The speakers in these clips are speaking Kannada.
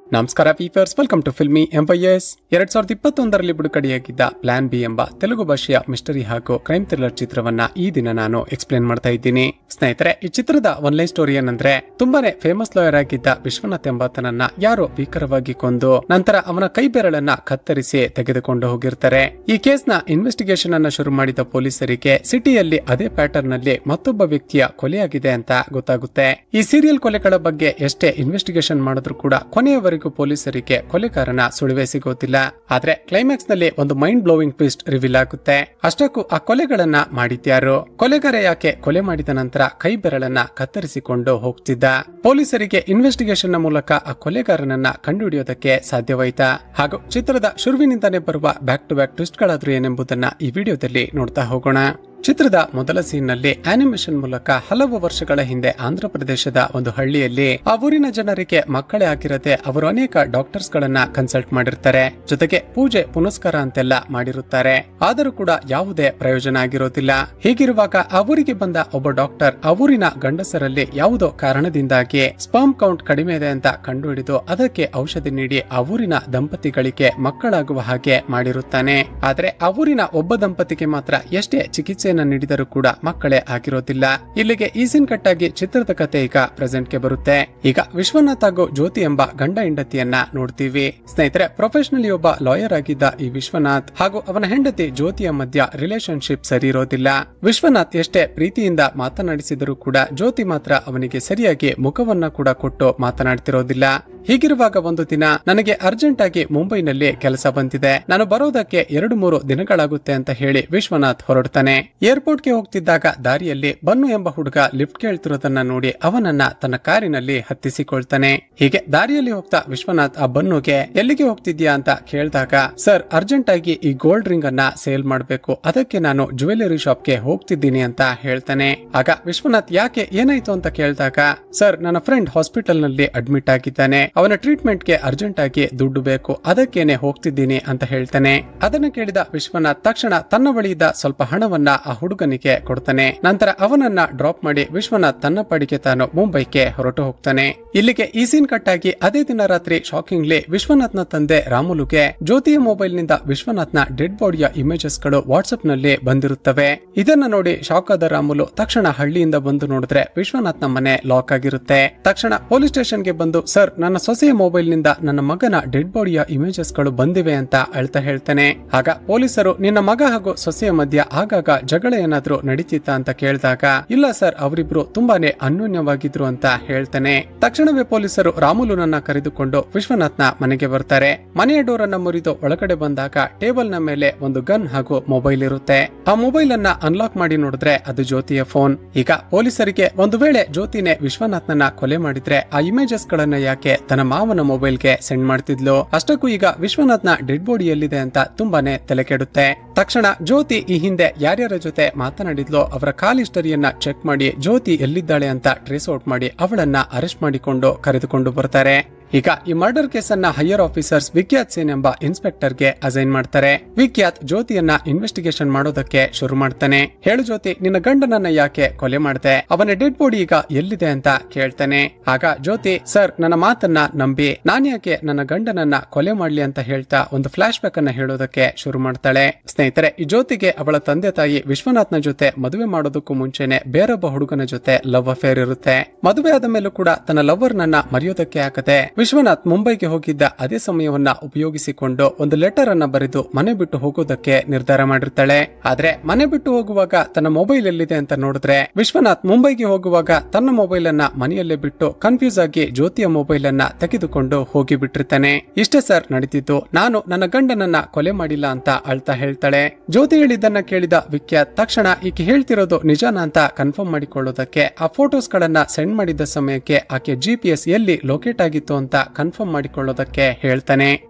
ನಮಸ್ಕಾರ peepers welcome to Filmy MYS ಎರಡ್ ಸಾವಿರದ ಇಪ್ಪತ್ತೊಂದರಲ್ಲಿ ಬಿಡುಗಡೆಯಾಗಿದ್ದ ಪ್ಲಾನ್ ಬಿ ಎಂಬ ತೆಲುಗು ಭಾಷೆಯ ಮಿಸ್ಟರಿ ಹಾಗೂ ಕ್ರೈಮ್ ಥ್ರಿಲ್ಲರ್ ಚಿತ್ರವನ್ನ ಈ ದಿನ ನಾನು ಎಕ್ಸ್ಪ್ಲೇನ್ ಮಾಡ್ತಾ ಇದ್ದೀನಿ ಸ್ನೇಹಿತರೆ ಈ ಚಿತ್ರದ ಒನ್ಲೈನ್ ಸ್ಟೋರಿ ಏನಂದ್ರೆ ತುಂಬಾನೇ ಫೇಮಸ್ ಲಾಯರ್ ಆಗಿದ್ದ ವಿಶ್ವನಾಥ್ ಎಂಬಾತನನ್ನ ಯಾರೋ ಭೀಕರವಾಗಿ ಕೊಂದು ನಂತರ ಅವನ ಕೈ ಬೆರಳನ್ನ ಕತ್ತರಿಸಿ ತೆಗೆದುಕೊಂಡು ಹೋಗಿರ್ತಾರೆ ಈ ಕೇಸ್ನ ಇನ್ವೆಸ್ಟಿಗೇಷನ್ ಅನ್ನ ಶುರು ಮಾಡಿದ ಪೊಲೀಸರಿಗೆ ಸಿಟಿಯಲ್ಲಿ ಅದೇ ಪ್ಯಾಟರ್ನ್ ನಲ್ಲಿ ಮತ್ತೊಬ್ಬ ವ್ಯಕ್ತಿಯ ಕೊಲೆಯಾಗಿದೆ ಅಂತ ಗೊತ್ತಾಗುತ್ತೆ ಈ ಸೀರಿಯಲ್ ಕೊಲೆಗಳ ಬಗ್ಗೆ ಎಷ್ಟೇ ಇನ್ವೆಸ್ಟಿಗೇಷನ್ ಮಾಡಿದ್ರು ಕೂಡ ಕೊನೆಯವರೆಗೂ ಪೊಲೀಸರಿಗೆ ಕೊಲೆಗಾರನ ಸುಳಿವೆ ಸಿಗೋದಿಲ್ಲ ಆದ್ರೆ ಕ್ಲೈಮ್ಯಾಕ್ಸ್ ನಲ್ಲಿ ಒಂದು ಮೈಂಡ್ ಬ್ಲೋವಿಂಗ್ ಟ್ವಿಸ್ಟ್ ರಿವೀಲ್ ಆಗುತ್ತೆ ಅಷ್ಟಕ್ಕೂ ಆ ಕೊಲೆಗಳನ್ನ ಮಾಡಿದ್ಯಾರು ಕೊಲೆಗಾರ ಯಾಕೆ ಕೊಲೆ ಮಾಡಿದ ನಂತರ ಕೈ ಬೆರಳನ್ನ ಕತ್ತರಿಸಿಕೊಂಡು ಹೋಗ್ತಿದ್ದ ಪೊಲೀಸರಿಗೆ ಇನ್ವೆಸ್ಟಿಗೇಷನ್ ನ ಮೂಲಕ ಆ ಕೊಲೆಗಾರನನ್ನ ಕಂಡುಹಿಡಿಯೋದಕ್ಕೆ ಸಾಧ್ಯವಾಯ್ತಾ ಹಾಗೂ ಚಿತ್ರದ ಶುರುವಿನಿಂದಾನೇ ಬರುವ ಬ್ಯಾಕ್ ಟು ಬ್ಯಾಕ್ ಟ್ವಿಸ್ಟ್ ಗಳಾದ್ರೂ ಏನೆಂಬುದನ್ನ ಈ ವಿಡಿಯೋದಲ್ಲಿ ನೋಡ್ತಾ ಹೋಗೋಣ ಚಿತ್ರದ ಮೊದಲ ಸೀನ್ ನಲ್ಲಿ ಆನಿಮೇಷನ್ ಮೂಲಕ ಹಲವು ವರ್ಷಗಳ ಹಿಂದೆ ಆಂಧ್ರ ಪ್ರದೇಶದ ಒಂದು ಹಳ್ಳಿಯಲ್ಲಿ ಆ ಊರಿನ ಜನರಿಗೆ ಮಕ್ಕಳೇ ಆಗಿರದೆ ಅವರು ಅನೇಕ ಡಾಕ್ಟರ್ಸ್ ಗಳನ್ನ ಕನ್ಸಲ್ಟ್ ಮಾಡಿರ್ತಾರೆ ಜೊತೆಗೆ ಪೂಜೆ ಪುನಸ್ಕಾರ ಅಂತೆಲ್ಲ ಮಾಡಿರುತ್ತಾರೆ ಆದರೂ ಕೂಡ ಯಾವುದೇ ಪ್ರಯೋಜನ ಆಗಿರೋದಿಲ್ಲ ಹೀಗಿರುವಾಗ ಆ ಊರಿಗೆ ಬಂದ ಒಬ್ಬ ಡಾಕ್ಟರ್ ಆ ಊರಿನ ಗಂಡಸರಲ್ಲಿ ಯಾವುದೋ ಕಾರಣದಿಂದಾಗಿ ಸ್ಪರ್ಮ್ ಕೌಂಟ್ ಕಡಿಮೆ ಇದೆ ಅಂತ ಕಂಡುಹಿಡಿದು ಅದಕ್ಕೆ ಔಷಧಿ ನೀಡಿ ಆ ಊರಿನ ದಂಪತಿಗಳಿಗೆ ಮಕ್ಕಳಾಗುವ ಹಾಗೆ ಮಾಡಿರುತ್ತಾನೆ ಆದ್ರೆ ಆ ಊರಿನ ಒಬ್ಬ ದಂಪತಿಗೆ ಮಾತ್ರ ಎಷ್ಟೇ ಚಿಕಿತ್ಸೆಯನ್ನ ನೀಡಿದರೂ ಕೂಡ ಮಕ್ಕಳೇ ಆಗಿರೋದಿಲ್ಲ ಇಲ್ಲಿಗೆ ಈಸಿನ್ ಕಟ್ಟಾಗಿ ಚಿತ್ರದ ಕತೆ ಈಗ ಪ್ರೆಸೆಂಟ್ ಗೆ ಬರುತ್ತೆ ಈಗ ವಿಶ್ವನಾಥ್ ಹಾಗೂ ಜ್ಯೋತಿ ಎಂಬ ಗಂಡ ಹೆಂಡತಿಯನ್ನ ನೋಡ್ತೀವಿ ಸ್ನೇಹಿತರೆ ಪ್ರೊಫೆಷನಲಿ ಒಬ್ಬ ಲಾಯರ್ ಆಗಿದ್ದ ಈ ವಿಶ್ವನಾಥ್ ಹಾಗೂ ಅವನ ಹೆಂಡತಿ ಜ್ಯೋತಿಯ ಮಧ್ಯ ರಿಲೇಶನ್ಶಿಪ್ ಸರಿ ಇರೋದಿಲ್ಲ ವಿಶ್ವನಾಥ್ ಎಷ್ಟೇ ಪ್ರೀತಿಯಿಂದ ಮಾತನಾಡಿಸಿದರೂ ಕೂಡ ಜ್ಯೋತಿ ಮಾತ್ರ ಅವನಿಗೆ ಸರಿಯಾಗಿ ಮುಖವನ್ನ ಕೂಡ ಕೊಟ್ಟು ಮಾತನಾಡ್ತಿರೋದಿಲ್ಲ ಹೀಗಿರುವಾಗ ಒಂದು ದಿನ ನನಗೆ ಅರ್ಜೆಂಟ್ ಆಗಿ ಮುಂಬೈನಲ್ಲಿ ಕೆಲಸ ಬಂದಿದೆ ನಾನು ಬರೋದಕ್ಕೆ ಎರಡು ಮೂರು ದಿನಗಳಾಗುತ್ತೆ ಅಂತ ಹೇಳಿ ವಿಶ್ವನಾಥ್ ಹೊರಡ್ತಾನೆ ಏರ್ಪೋರ್ಟ್ಗೆ ಹೋಗ್ತಿದ್ದಾಗ ದಾರಿಯಲ್ಲಿ ಬನ್ನು ಎಂಬ ಹುಡುಗ ಲಿಫ್ಟ್ ಕೇಳ್ತಿರೋದನ್ನ ನೋಡಿ ಅವನನ್ನ ತನ್ನ ಕಾರಿನಲ್ಲಿ ಹತ್ತಿಸಿಕೊಳ್ತಾನೆ ಹೀಗೆ ದಾರಿಯಲ್ಲಿ ಹೋಗ್ತಾ ವಿಶ್ವನಾಥ್ ಆ ಬನ್ನುಗೆ ಎಲ್ಲಿಗೆ ಹೋಗ್ತಿದ್ಯಾ ಅಂತ ಕೇಳಿದಾಗ ಸರ್ ಅರ್ಜೆಂಟ್ ಆಗಿ ಈ ಗೋಲ್ಡ್ ರಿಂಗ್ ಅನ್ನ ಸೇಲ್ ಮಾಡಬೇಕು ಅದಕ್ಕೆ ನಾನು ಜುವೆಲರಿ ಶಾಪ್ಗೆ ಹೋಗ್ತಿದ್ದೀನಿ ಅಂತ ಹೇಳ್ತಾನೆ ಆಗ ವಿಶ್ವನಾಥ್ ಯಾಕೆ ಏನಾಯ್ತು ಅಂತ ಕೇಳಿದಾಗ ಸರ್ ನನ್ನ ಫ್ರೆಂಡ್ ಹಾಸ್ಪಿಟಲ್ ನಲ್ಲಿ ಅಡ್ಮಿಟ್ ಆಗಿದ್ದಾನೆ ಅವನ ಟ್ರೀಟ್ಮೆಂಟ್ ಗೆ ಅರ್ಜೆಂಟ್ ಆಗಿ ದುಡ್ಡು ಬೇಕು ಅದಕ್ಕೇನೆ ಹೋಗ್ತಿದ್ದೀನಿ ಅಂತ ಹೇಳ್ತಾನೆ ಅದನ್ನ ಕೇಳಿದ ವಿಶ್ವನಾಥ್ ತಕ್ಷಣ ತನ್ನ ಬಳಿ ಇದ್ದ ಸ್ವಲ್ಪ ಹಣವನ್ನ ಆ ಹುಡುಗನಿಗೆ ಕೊಡ್ತಾನೆ ನಂತರ ಅವನನ್ನ ಡ್ರಾಪ್ ಮಾಡಿ ವಿಶ್ವನಾಥ್ ತನ್ನ ಪಡಿಗೆ ತಾನು ಮುಂಬೈಗೆ ಹೊರಟು ಹೋಗ್ತಾನೆ ಇಲ್ಲಿಗೆ ಈ ಸೀನ್ ಕಟ್ ಆಗಿ ಅದೇ ದಿನ ರಾತ್ರಿ ಶಾಕಿಂಗ್ಲಿ ವಿಶ್ವನಾಥ್ನ ತಂದೆ ರಾಮುಲುಗೆ ಜ್ಯೋತಿಯ ಮೊಬೈಲ್ ನಿಂದ ವಿಶ್ವನಾಥ್ನ ಡೆಡ್ ಬಾಡಿಯ ಇಮೇಜಸ್ ಗಳು ವಾಟ್ಸ್ಆಪ್ ನಲ್ಲಿ ಬಂದಿರುತ್ತವೆ ಇದನ್ನ ನೋಡಿ ಶಾಕ್ ಆದ ರಾಮುಲು ತಕ್ಷಣ ಹಳ್ಳಿಯಿಂದ ಬಂದು ನೋಡಿದ್ರೆ ವಿಶ್ವನಾಥ್ನ ಮನೆ ಲಾಕ್ ಆಗಿರುತ್ತೆ ತಕ್ಷಣ ಪೊಲೀಸ್ ಸ್ಟೇಷನ್ಗೆ ಬಂದು ಸರ್ ನನ್ನ ಸೊಸೆಯ ಮೊಬೈಲ್ ನಿಂದ ನನ್ನ ಮಗನ ಡೆಡ್ ಬಾಡಿಯ ಇಮೇಜಸ್ ಗಳು ಬಂದಿವೆ ಅಂತ ಅಳ್ತಾ ಹೇಳ್ತಾನೆ ಆಗ ಪೊಲೀಸರು ನಿನ್ನ ಮಗ ಹಾಗೂ ಸೊಸೆಯ ಮಧ್ಯ ಆಗಾಗ ಜಗಳ ಏನಾದ್ರೂ ನಡೀತಿತ್ತ ಅಂತ ಕೇಳಿದಾಗ ಇಲ್ಲ ಸರ್ ಅವರಿಬ್ರು ತುಂಬಾನೇ ಅನ್ಯೋನ್ಯವಾಗಿದ್ರು ಅಂತ ಹೇಳ್ತಾನೆ ತಕ್ಷಣವೇ ಪೊಲೀಸರು ರಾಮುಲುನನ್ನ ಕರೆದುಕೊಂಡು ವಿಶ್ವನಾಥ್ನ ಮನೆಗೆ ಬರ್ತಾರೆ ಮನೆಯ ಡೋರ್ ಅನ್ನ ಮುರಿದು ಒಳಗಡೆ ಬಂದಾಗ ಟೇಬಲ್ ನ ಮೇಲೆ ಒಂದು ಗನ್ ಹಾಗೂ ಮೊಬೈಲ್ ಇರುತ್ತೆ ಆ ಮೊಬೈಲ್ ಅನ್ನ ಅನ್ಲಾಕ್ ಮಾಡಿ ನೋಡಿದ್ರೆ ಅದು ಜ್ಯೋತಿಯ ಫೋನ್ ಈಗ ಪೊಲೀಸರಿಗೆ ಒಂದು ವೇಳೆ ಜ್ಯೋತಿನೇ ವಿಶ್ವನಾಥ್ನನ್ನ ಕೊಲೆ ಮಾಡಿದ್ರೆ ಆ ಇಮೇಜಸ್ ಗಳನ್ನ ಯಾಕೆ ತನ್ನ ಮಾವನ ಮೊಬೈಲ್ಗೆ ಸೆಂಡ್ ಮಾಡ್ತಿದ್ಲು ಅಷ್ಟಕ್ಕೂ ಈಗ ವಿಶ್ವನಾಥ್ನ ಡೆಡ್ ಬಾಡಿ ಎಲ್ಲಿದೆ ಅಂತ ತುಂಬಾನೇ ತಲೆ ಕೆಡುತ್ತೆ ತಕ್ಷಣ ಜ್ಯೋತಿ ಈ ಹಿಂದೆ ಯಾರ್ಯಾರ ಜೊತೆ ಮಾತನಾಡಿದ್ಲೋ ಅವರ ಕಾಲ್ ಹಿಸ್ಟರಿಯನ್ನ ಚೆಕ್ ಮಾಡಿ ಜ್ಯೋತಿ ಎಲ್ಲಿದ್ದಾಳೆ ಅಂತ ಟ್ರೇಸ್ ಔಟ್ ಮಾಡಿ ಅವಳನ್ನ ಅರೆಸ್ಟ್ ಮಾಡಿಕೊಂಡು ಕರೆದುಕೊಂಡು ಬರ್ತಾರೆ ಈಗ ಈ ಮರ್ಡರ್ ಕೇಸ್ ಅನ್ನ ಹೈಯರ್ ಆಫೀಸರ್ಸ್ ವಿಖ್ಯಾತ್ ಸೇನ್ ಎಂಬ ಇನ್ಸ್ಪೆಕ್ಟರ್ ಗೆ ಅಸೈನ್ ಮಾಡ್ತಾರೆ ವಿಖ್ಯಾತ್ ಜ್ಯೋತಿಯನ್ನ ಇನ್ವೆಸ್ಟಿಗೇಷನ್ ಮಾಡೋದಕ್ಕೆ ಶುರು ಮಾಡ್ತಾನೆ ಹೇಳು ಜ್ಯೋತಿ ನಿನ್ನ ಗಂಡನನ್ನ ಯಾಕೆ ಕೊಲೆ ಮಾಡ್ದೆ ಅವನ ಡೆಡ್ ಬಾಡಿ ಈಗ ಎಲ್ಲಿದೆ ಅಂತ ಕೇಳ್ತಾನೆ ಆಗ ಜ್ಯೋತಿ ಸರ್ ನನ್ನ ಮಾತನ್ನ ನಂಬಿ ನಾನ್ಯಾಕೆ ನನ್ನ ಗಂಡನನ್ನ ಕೊಲೆ ಮಾಡ್ಲಿ ಅಂತ ಹೇಳ್ತಾ ಒಂದು ಫ್ಲಾಶ್ ಬ್ಯಾಕ್ ಅನ್ನ ಹೇಳೋದಕ್ಕೆ ಶುರು ಮಾಡ್ತಾಳೆ ಸ್ನೇಹಿತರೆ ಈ ಜ್ಯೋತಿಗೆ ಅವಳ ತಂದೆ ತಾಯಿ ವಿಶ್ವನಾಥ್ನ ಜೊತೆ ಮದುವೆ ಮಾಡೋದಕ್ಕೂ ಮುಂಚೆನೆ ಬೇರೊಬ್ಬ ಹುಡುಗನ ಜೊತೆ ಲವ್ ಅಫೇರ್ ಇರುತ್ತೆ ಮದುವೆ ಆದ ಮೇಲೂ ಕೂಡ ತನ್ನ ಲವರ್ ನನ್ನ ಮರೆಯೋದಕ್ಕೆ ಆಗದೆ ವಿಶ್ವನಾಥ್ ಮುಂಬೈಗೆ ಹೋಗಿದ್ದ ಅದೇ ಸಮಯವನ್ನ ಉಪಯೋಗಿಸಿಕೊಂಡು ಒಂದು ಲೆಟರ್ ಅನ್ನ ಬರೆದು ಮನೆ ಬಿಟ್ಟು ಹೋಗೋದಕ್ಕೆ ನಿರ್ಧಾರ ಮಾಡಿರ್ತಾಳೆ ಆದ್ರೆ ಮನೆ ಬಿಟ್ಟು ಹೋಗುವಾಗ ತನ್ನ ಮೊಬೈಲ್ ಎಲ್ಲಿದೆ ಅಂತ ನೋಡಿದ್ರೆ ವಿಶ್ವನಾಥ್ ಮುಂಬೈಗೆ ಹೋಗುವಾಗ ತನ್ನ ಮೊಬೈಲ್ ಅನ್ನ ಮನೆಯಲ್ಲೇ ಬಿಟ್ಟು ಕನ್ಫ್ಯೂಸ್ ಆಗಿ ಜ್ಯೋತಿಯ ಮೊಬೈಲ್ ಅನ್ನ ತೆಗೆದುಕೊಂಡು ಹೋಗಿ ಬಿಟ್ಟಿರ್ತಾನೆ ಇಷ್ಟೇ ಸರ್ ನಡೀತಿತ್ತು ನಾನು ನನ್ನ ಗಂಡನನ್ನ ಕೊಲೆ ಮಾಡಿಲ್ಲ ಅಂತ ಅಳ್ತಾ ಹೇಳ್ತಾಳೆ ಜ್ಯೋತಿ ಹೇಳಿದ್ದನ್ನ ಕೇಳಿದ ವಿಖ್ಯಾತ್ ತಕ್ಷಣ ಈಕೆ ಹೇಳ್ತಿರೋದು ನಿಜಾನ ಅಂತ ಕನ್ಫರ್ಮ್ ಮಾಡಿಕೊಳ್ಳೋದಕ್ಕೆ ಆ ಫೋಟೋಸ್ ಗಳನ್ನ ಸೆಂಡ್ ಮಾಡಿದ್ದ ಸಮಯಕ್ಕೆ ಆಕೆ ಜಿ ಪಿ ಎಸ್ ಎಲ್ಲಿ ಲೊಕೇಟ್ ಆಗಿತ್ತು ಅಂತ ಕನ್ಫರ್ಮ್ ಮಾಡಿಕೊಳ್ಳೋದಕ್ಕೆ ಹೇಳ್ತಾನೆ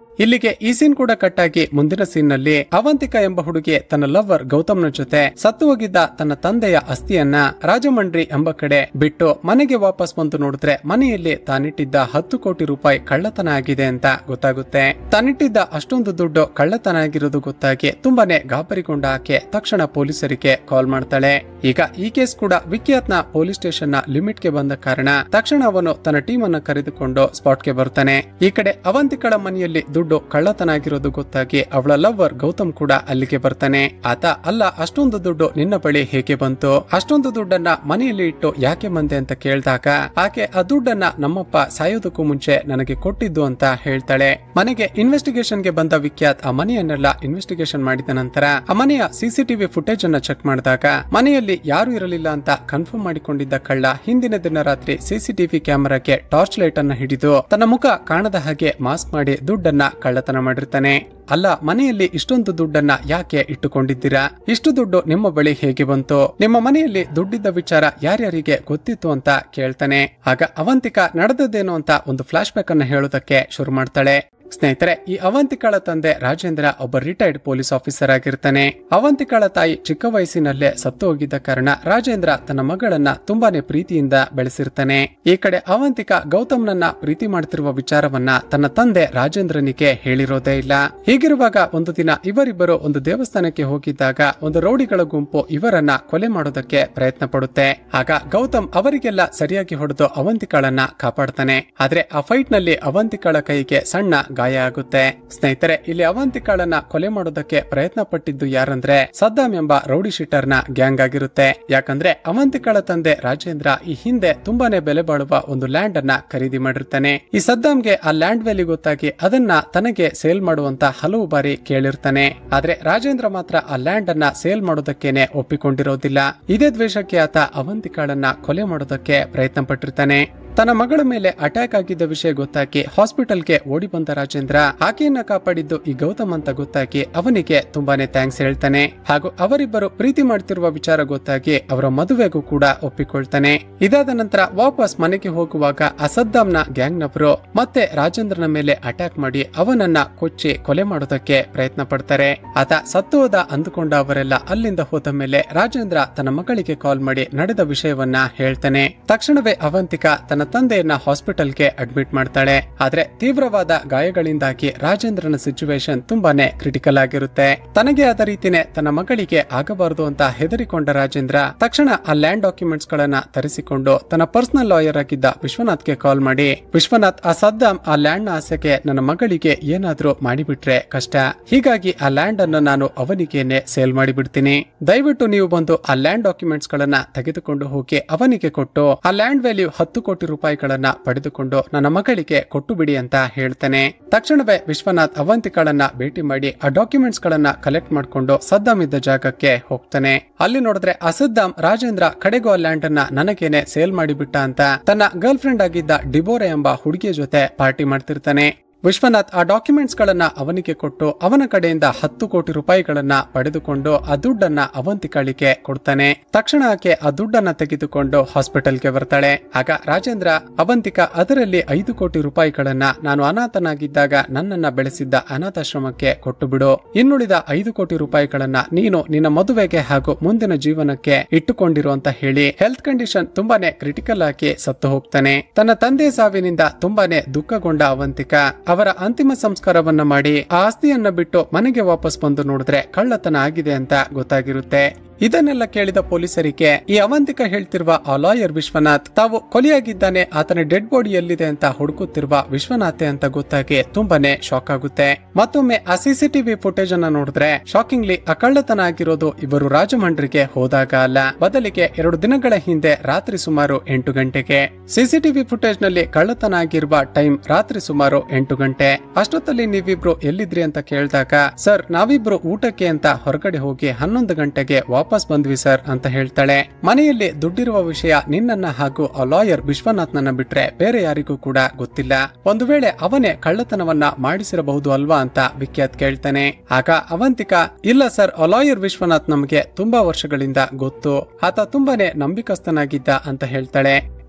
ಇಲ್ಲಿಗೆ ಈ ಸೀನ್ ಕೂಡ ಕಟ್ಟಾಗಿ ಮುಂದಿನ ಸೀನ್ ನಲ್ಲಿ ಅವಂತಿಕಾ ಎಂಬ ಹುಡುಗಿ ತನ್ನ ಲವರ್ ಗೌತಮ್ನ ಜೊತೆ ಸತ್ತು ಹೋಗಿದ್ದ ತನ್ನ ತಂದೆಯ ಅಸ್ಥಿಯನ್ನ ರಾಜಮಂಡ್ರಿ ಎಂಬ ಕಡೆ ಬಿಟ್ಟು ಮನೆಗೆ ವಾಪಸ್ ಬಂದು ನೋಡಿದ್ರೆ ಮನೆಯಲ್ಲಿ ತಾನಿಟ್ಟಿದ್ದ ಹತ್ತು ಕೋಟಿ ರೂಪಾಯಿ ಕಳ್ಳತನ ಆಗಿದೆ ಅಂತ ಗೊತ್ತಾಗುತ್ತೆ ತಾನಿಟ್ಟಿದ್ದ ಅಷ್ಟೊಂದು ದುಡ್ಡು ಕಳ್ಳತನ ಆಗಿರೋದು ಗೊತ್ತಾಗಿ ತುಂಬಾನೇ ಗಾಬರಿಗೊಂಡ ಆಕೆ ತಕ್ಷಣ ಪೊಲೀಸರಿಗೆ ಕಾಲ್ ಮಾಡ್ತಾಳೆ ಈಗ ಈ ಕೇಸ್ ಕೂಡ ವಿಖ್ಯಾತ್ನ ಪೊಲೀಸ್ ಸ್ಟೇಷನ್ ನ ಲಿಮಿಟ್ ಗೆ ಬಂದ ಕಾರಣ ತಕ್ಷಣ ಅವನು ತನ್ನ ಟೀಮ್ ಅನ್ನ ಕರೆದುಕೊಂಡು ಸ್ಪಾಟ್ ಗೆ ಬರ್ತಾನೆ ಈ ಕಡೆ ಅವಂತಿಕಳ ಮನೆಯಲ್ಲಿ ದುಡ್ಡು ಕಳ್ಳತನ ಆಗಿರೋದು ಗೊತ್ತಾಗಿ ಅವಳ ಲವರ್ ಗೌತಮ್ ಕೂಡ ಅಲ್ಲಿಗೆ ಬರ್ತಾನೆ ಆತ ಅಲ್ಲ ಅಷ್ಟೊಂದು ದುಡ್ಡು ನಿನ್ನ ಬಳಿ ಹೇಗೆ ಬಂತು ಅಷ್ಟೊಂದು ದುಡ್ಡನ್ನ ಮನೆಯಲ್ಲಿ ಇಟ್ಟು ಯಾಕೆ ಬಂದೆ ಅಂತ ಕೇಳಿದಾಗ ಆಕೆ ಆ ದುಡ್ಡನ್ನ ನಮ್ಮಪ್ಪ ಸಾಯೋದಕ್ಕೂ ಮುಂಚೆ ನನಗೆ ಕೊಟ್ಟಿದ್ದು ಅಂತ ಹೇಳ್ತಾಳೆ ಮನೆಗೆ ಇನ್ವೆಸ್ಟಿಗೇಷನ್ ಗೆ ಬಂದ ವಿಖ್ಯಾತ್ ಆ ಮನೆಯನ್ನೆಲ್ಲ ಇನ್ವೆಸ್ಟಿಗೇಷನ್ ಮಾಡಿದ ನಂತರ ಆ ಮನೆಯ ಸಿಸಿಟಿವಿ ಫುಟೇಜ್ ಅನ್ನ ಚೆಕ್ ಮಾಡಿದಾಗ ಮನೆಯಲ್ಲಿ ಯಾರು ಇರಲಿಲ್ಲ ಅಂತ ಕನ್ಫರ್ಮ್ ಮಾಡಿಕೊಂಡಿದ್ದ ಕಳ್ಳ ಹಿಂದಿನ ದಿನ ರಾತ್ರಿ ಸಿಸಿಟಿವಿ ಕ್ಯಾಮೆರಾಕ್ಕೆ ಟಾರ್ಚ್ ಲೈಟ್ ಅನ್ನ ಹಿಡಿದು ತನ್ನ ಮುಖ ಕಾಣದ ಹಾಗೆ ಮಾಸ್ಕ್ ಮಾಡಿ ದುಡ್ಡನ್ನ ಕಳ್ಳತನ ಮಾಡಿರ್ತಾನೆ ಅಲ್ಲ ಮನೆಯಲ್ಲಿ ಇಷ್ಟೊಂದು ದುಡ್ಡನ್ನ ಯಾಕೆ ಇಟ್ಟುಕೊಂಡಿದ್ದೀರಾ ಇಷ್ಟು ದುಡ್ಡು ನಿಮ್ಮ ಬಳಿ ಹೇಗೆ ಬಂತು ನಿಮ್ಮ ಮನೆಯಲ್ಲಿ ದುಡ್ಡಿದ್ದ ವಿಚಾರ ಯಾರ್ಯಾರಿಗೆ ಗೊತ್ತಿತ್ತು ಅಂತ ಕೇಳ್ತಾನೆ ಆಗ ಅವಂತಿಕಾ ನಡೆದದ್ದೇನು ಅಂತ ಒಂದು ಫ್ಲಾಶ್ ಬ್ಯಾಕ್ ಅನ್ನ ಹೇಳೋದಕ್ಕೆ ಶುರು ಮಾಡ್ತಾಳೆ ಸ್ನೇಹಿತರೆ ಈ ಅವಂತಿಕಾಳ ತಂದೆ ರಾಜೇಂದ್ರ ಒಬ್ಬ ರಿಟೈರ್ಡ್ ಪೊಲೀಸ್ ಆಫೀಸರ್ ಆಗಿರ್ತಾನೆ ಅವಂತಿಕಾಳ ತಾಯಿ ಚಿಕ್ಕ ವಯಸ್ಸಿನಲ್ಲೇ ಸತ್ತು ಹೋಗಿದ್ದ ಕಾರಣ ರಾಜೇಂದ್ರ ತನ್ನ ಮಗಳನ್ನ ತುಂಬಾನೇ ಪ್ರೀತಿಯಿಂದ ಬೆಳೆಸಿರ್ತಾನೆ ಈ ಕಡೆ ಅವಂತಿಕಾ ಗೌತಮ್ನನ್ನ ಪ್ರೀತಿ ಮಾಡ್ತಿರುವ ವಿಚಾರವನ್ನ ತನ್ನ ತಂದೆ ರಾಜೇಂದ್ರನಿಗೆ ಹೇಳಿರೋದೇ ಇಲ್ಲ ಹೀಗಿರುವಾಗ ಒಂದು ದಿನ ಇವರಿಬ್ಬರು ಒಂದು ದೇವಸ್ಥಾನಕ್ಕೆ ಹೋಗಿದ್ದಾಗ ಒಂದು ರೌಡಿಗಳ ಗುಂಪು ಇವರನ್ನ ಕೊಲೆ ಮಾಡೋದಕ್ಕೆ ಪ್ರಯತ್ನ ಪಡುತ್ತೆ ಆಗ ಗೌತಮ್ ಅವರಿಗೆಲ್ಲ ಸರಿಯಾಗಿ ಹೊಡೆದು ಅವಂತಿಕಾಳನ್ನ ಕಾಪಾಡ್ತಾನೆ ಆದ್ರೆ ಆ ಫೈಟ್ ನಲ್ಲಿ ಅವಂತಿಕಾಳ ಕೈಗೆ ಸಣ್ಣ ಗಾಯ ಆಗುತ್ತೆ ಸ್ನೇಹಿತರೆ ಇಲ್ಲಿ ಅವಂತಿಕಾಳನ್ನ ಕೊಲೆ ಮಾಡೋದಕ್ಕೆ ಪ್ರಯತ್ನ ಪಟ್ಟಿದ್ದು ಯಾರಂದ್ರೆ ಸದ್ದಾಂ ಎಂಬ ರೌಡಿ ಶೀಟರ್ ನ ಗ್ಯಾಂಗ್ ಆಗಿರುತ್ತೆ ಯಾಕಂದ್ರೆ ಅವಂತಿಕಾಳ ತಂದೆ ರಾಜೇಂದ್ರ ಈ ಹಿಂದೆ ತುಂಬಾನೇ ಬೆಲೆ ಬಾಳುವ ಒಂದು ಲ್ಯಾಂಡ್ ಅನ್ನ ಖರೀದಿ ಮಾಡಿರ್ತಾನೆ ಈ ಸದ್ದಾಂಗೆ ಆ ಲ್ಯಾಂಡ್ ವ್ಯಾಲಿ ಗೊತ್ತಾಗಿ ಅದನ್ನ ತನಗೆ ಸೇಲ್ ಮಾಡುವಂತ ಹಲವು ಬಾರಿ ಕೇಳಿರ್ತಾನೆ ಆದ್ರೆ ರಾಜೇಂದ್ರ ಮಾತ್ರ ಆ ಲ್ಯಾಂಡ್ ಅನ್ನ ಸೇಲ್ ಮಾಡೋದಕ್ಕೇನೆ ಒಪ್ಪಿಕೊಂಡಿರೋದಿಲ್ಲ ಇದೇ ದ್ವೇಷಕ್ಕೆ ಆತ ಅವಂತಿಕಾಳನ್ನ ಕೊಲೆ ಮಾಡೋದಕ್ಕೆ ಪ್ರಯತ್ನ ಪಟ್ಟಿರ್ತಾನೆ ತನ್ನ ಮಗಳ ಮೇಲೆ ಅಟ್ಯಾಕ್ ಆಗಿದ್ದ ವಿಷಯ ಗೊತ್ತಾಗಿ ಹಾಸ್ಪಿಟಲ್ಗೆ ಓಡಿ ಬಂದ ರಾಜೇಂದ್ರ ಆಕೆಯನ್ನ ಕಾಪಾಡಿದ್ದು ಈ ಗೌತಮ್ ಅಂತ ಗೊತ್ತಾಗಿ ಅವನಿಗೆ ತುಂಬಾನೇ ಥ್ಯಾಂಕ್ಸ್ ಹೇಳ್ತಾನೆ ಹಾಗೂ ಅವರಿಬ್ಬರು ಪ್ರೀತಿ ಮಾಡ್ತಿರುವ ವಿಚಾರ ಗೊತ್ತಾಗಿ ಅವರ ಮದುವೆಗೂ ಕೂಡ ಒಪ್ಪಿಕೊಳ್ತಾನೆ ಇದಾದ ನಂತರ ವಾಪಸ್ ಮನೆಗೆ ಹೋಗುವಾಗ ಅಸದ್ದಾಂನ ಗ್ಯಾಂಗ್ನವರು ಮತ್ತೆ ರಾಜೇಂದ್ರನ ಮೇಲೆ ಅಟ್ಯಾಕ್ ಮಾಡಿ ಅವನನ್ನ ಕೊಚ್ಚಿ ಕೊಲೆ ಮಾಡೋದಕ್ಕೆ ಪ್ರಯತ್ನ ಪಡ್ತಾರೆ ಆತ ಸತ್ತು ಹೋದ ಅಂದುಕೊಂಡ ಅವರೆಲ್ಲ ಅಲ್ಲಿಂದ ಹೋದ ಮೇಲೆ ರಾಜೇಂದ್ರ ತನ್ನ ಮಗಳಿಗೆ ಕಾಲ್ ಮಾಡಿ ನಡೆದ ವಿಷಯವನ್ನ ಹೇಳ್ತಾನೆ ತಕ್ಷಣವೇ ಅವಂತಿಕಾ ತನ್ನ ತಂದೆಯನ್ನ ಹಾಸ್ಪಿಟಲ್ಗೆ ಅಡ್ಮಿಟ್ ಮಾಡ್ತಾಳೆ ಆದ್ರೆ ತೀವ್ರವಾದ ಗಾಯಗಳಿಂದಾಗಿ ರಾಜೇಂದ್ರನ ಸಿಚುವೇಶನ್ ತುಂಬಾನೇ ಕ್ರಿಟಿಕಲ್ ಆಗಿರುತ್ತೆ ತನಗೆ ಆದ ರೀತಿನೇ ತನ್ನ ಮಗಳಿಗೆ ಆಗಬಾರದು ಅಂತ ಹೆದರಿಕೊಂಡ ರಾಜೇಂದ್ರ ತಕ್ಷಣ ಆ ಲ್ಯಾಂಡ್ ಡಾಕ್ಯುಮೆಂಟ್ಸ್ ಗಳನ್ನ ತರಿಸಿಕೊಂಡು ತನ್ನ ಪರ್ಸನಲ್ ಲಾಯರ್ ಆಗಿದ್ದ ವಿಶ್ವನಾಥ್ಗೆ ಕಾಲ್ ಮಾಡಿ ವಿಶ್ವನಾಥ್ ಆ ಸದ್ದಾಂ ಆ ಲ್ಯಾಂಡ್ ನ ಆಸೆಗೆ ನನ್ನ ಮಗಳಿಗೆ ಏನಾದ್ರೂ ಮಾಡಿಬಿಟ್ರೆ ಕಷ್ಟ ಹೀಗಾಗಿ ಆ ಲ್ಯಾಂಡ್ ಅನ್ನು ನಾನು ಅವನಿಗೇನೆ ಸೇಲ್ ಮಾಡಿಬಿಡ್ತೀನಿ ದಯವಿಟ್ಟು ನೀವು ಬಂದು ಆ ಲ್ಯಾಂಡ್ ಡಾಕ್ಯುಮೆಂಟ್ಸ್ ಗಳನ್ನ ತೆಗೆದುಕೊಂಡು ಹೋಗಿ ಅವನಿಗೆ ಕೊಟ್ಟು ಆ ಲ್ಯಾಂಡ್ ವ್ಯಾಲ್ಯೂ ಹತ್ತು ಕೋಟಿ ರೂಪಾಯಿಗಳನ್ನ ಪಡೆದುಕೊಂಡು ನನ್ನ ಮಗಳಿಗೆ ಕೊಟ್ಟು ಬಿಡಿ ಅಂತ ಹೇಳ್ತಾನೆ ತಕ್ಷಣವೇ ವಿಶ್ವನಾಥ್ ಅವಂತಿಕಾಳನ್ನ ಭೇಟಿ ಮಾಡಿ ಆ ಡಾಕ್ಯುಮೆಂಟ್ಸ್ ಗಳನ್ನ ಕಲೆಕ್ಟ್ ಮಾಡ್ಕೊಂಡು ಸದ್ದಾಂ ಇದ್ದ ಜಾಗಕ್ಕೆ ಹೋಗ್ತಾನೆ ಅಲ್ಲಿ ನೋಡಿದ್ರೆ ಆ ಸದ್ದಾಂ ರಾಜೇಂದ್ರ ಕಡೆಗೂ ಆ ಲ್ಯಾಂಡ್ ಅನ್ನ ನನಗೇನೆ ಸೇಲ್ ಮಾಡಿಬಿಟ್ಟ ಅಂತ ತನ್ನ ಗರ್ಲ್ ಫ್ರೆಂಡ್ ಆಗಿದ್ದ ಡಿಬೋರಾ ಎಂಬ ಹುಡುಗಿಯ ಜೊತೆ ಪಾರ್ಟಿ ಮಾಡ್ತಿರ್ತಾನೆ ವಿಶ್ವನಾಥ್ ಆ ಡಾಕ್ಯುಮೆಂಟ್ಸ್ ಗಳನ್ನ ಅವನಿಗೆ ಕೊಟ್ಟು ಅವನ ಕಡೆಯಿಂದ ಹತ್ತು ಕೋಟಿ ರೂಪಾಯಿಗಳನ್ನ ಪಡೆದುಕೊಂಡು ಆ ದುಡ್ಡನ್ನ ಅವಂತಿಕಾಳಿಗೆ ಕೊಡ್ತಾನೆ ತಕ್ಷಣ ಆಕೆ ಆ ದುಡ್ಡನ್ನ ತೆಗೆದುಕೊಂಡು ಹಾಸ್ಪಿಟಲ್ಗೆ ಬರ್ತಾಳೆ ಆಗ ರಾಜೇಂದ್ರ ಅವಂತಿಕಾ ಅದರಲ್ಲಿ ಐದು ಕೋಟಿ ರೂಪಾಯಿಗಳನ್ನ ನಾನು ಅನಾಥನಾಗಿದ್ದಾಗ ನನ್ನನ್ನ ಬೆಳೆಸಿದ್ದ ಅನಾಥಾಶ್ರಮಕ್ಕೆ ಕೊಟ್ಟು ಬಿಡು ಇನ್ನುಳಿದ ಐದು ಕೋಟಿ ರೂಪಾಯಿಗಳನ್ನ ನೀನು ನಿನ್ನ ಮದುವೆಗೆ ಹಾಗೂ ಮುಂದಿನ ಜೀವನಕ್ಕೆ ಇಟ್ಟುಕೊಂಡಿರು ಅಂತ ಹೇಳಿ ಹೆಲ್ತ್ ಕಂಡೀಷನ್ ತುಂಬಾನೇ ಕ್ರಿಟಿಕಲ್ ಆಗಿ ಸತ್ತು ಹೋಗ್ತಾನೆ ತನ್ನ ತಂದೆ ಸಾವಿನಿಂದ ತುಂಬಾನೇ ದುಃಖಗೊಂಡ ಅವಂತಿಕಾ ಅವರ ಅಂತಿಮ ಸಂಸ್ಕಾರವನ್ನ ಮಾಡಿ ಆ ಆಸ್ತಿಯನ್ನ ಬಿಟ್ಟು ಮನೆಗೆ ವಾಪಸ್ ಬಂದು ನೋಡಿದ್ರೆ ಕಳ್ಳತನ ಆಗಿದೆ ಅಂತ ಗೊತ್ತಾಗಿರುತ್ತೆ ಇದನ್ನೆಲ್ಲ ಕೇಳಿದ ಪೊಲೀಸರಿಗೆ ಈ ಅವಂತಿಕ ಹೇಳ್ತಿರುವ ಆ ಲಾಯರ್ ವಿಶ್ವನಾಥ್ ತಾವು ಕೊಲೆಯಾಗಿದ್ದಾನೆ ಆತನ ಡೆಡ್ ಬಾಡಿ ಎಲ್ಲಿದೆ ಅಂತ ಹುಡುಕುತ್ತಿರುವ ವಿಶ್ವನಾಥೆ ಅಂತ ಗೊತ್ತಾಗಿ ತುಂಬಾನೇ ಶಾಕ್ ಆಗುತ್ತೆ ಮತ್ತೊಮ್ಮೆ ಆ ಸಿಸಿಟಿವಿ ಫುಟೇಜ್ ಅನ್ನ ನೋಡಿದ್ರೆ ಶಾಕಿಂಗ್ಲಿ ಆ ಕಳ್ಳತನ ಆಗಿರೋದು ಇವರು ರಾಜಮಂಡ್ರಿಗೆ ಹೋದಾಗ ಅಲ್ಲ ಬದಲಿಗೆ ಎರಡು ದಿನಗಳ ಹಿಂದೆ ರಾತ್ರಿ ಸುಮಾರು ಎಂಟು ಗಂಟೆಗೆ ಸಿಸಿಟಿವಿ ಫುಟೇಜ್ ನಲ್ಲಿ ಕಳ್ಳತನ ಆಗಿರುವ ಟೈಮ್ ರಾತ್ರಿ ಸುಮಾರು ಎಂಟು ಗಂಟೆ ಅಷ್ಟೊತ್ತಲ್ಲಿ ನೀವಿಬ್ರು ಎಲ್ಲಿದ್ರಿ ಅಂತ ಕೇಳಿದಾಗ ಸರ್ ನಾವಿಬ್ರು ಊಟಕ್ಕೆ ಅಂತ ಹೊರಗಡೆ ಹೋಗಿ ಹನ್ನೊಂದು ಗಂಟೆಗೆ ವಾಪಸ್ ಬಂದ್ವಿ ಸರ್ ಅಂತ ಹೇಳ್ತಾಳೆ ಮನೆಯಲ್ಲಿ ದುಡ್ಡಿರುವ ವಿಷಯ ನಿನ್ನನ್ನ ಹಾಗೂ ಆ ಲಾಯರ್ ವಿಶ್ವನಾಥ್ನನ್ನ ಬಿಟ್ರೆ ಬೇರೆ ಯಾರಿಗೂ ಕೂಡ ಗೊತ್ತಿಲ್ಲ ಒಂದು ವೇಳೆ ಅವನೇ ಕಳ್ಳತನವನ್ನ ಮಾಡಿಸಿರಬಹುದು ಅಲ್ವಾ ಅಂತ ವಿಖ್ಯಾತ್ ಕೇಳ್ತಾನೆ ಆಗ ಅವಂತಿಕಾ ಇಲ್ಲ ಸರ್ ಆ ಲಾಯರ್ ವಿಶ್ವನಾಥ್ ನಮಗೆ ತುಂಬಾ ವರ್ಷಗಳಿಂದ ಗೊತ್ತು ಆತ ತುಂಬಾನೇ ನಂಬಿಕಸ್ಥನಾಗಿದ್ದ ಅಂತ ಹೇಳ್ತಾಳೆ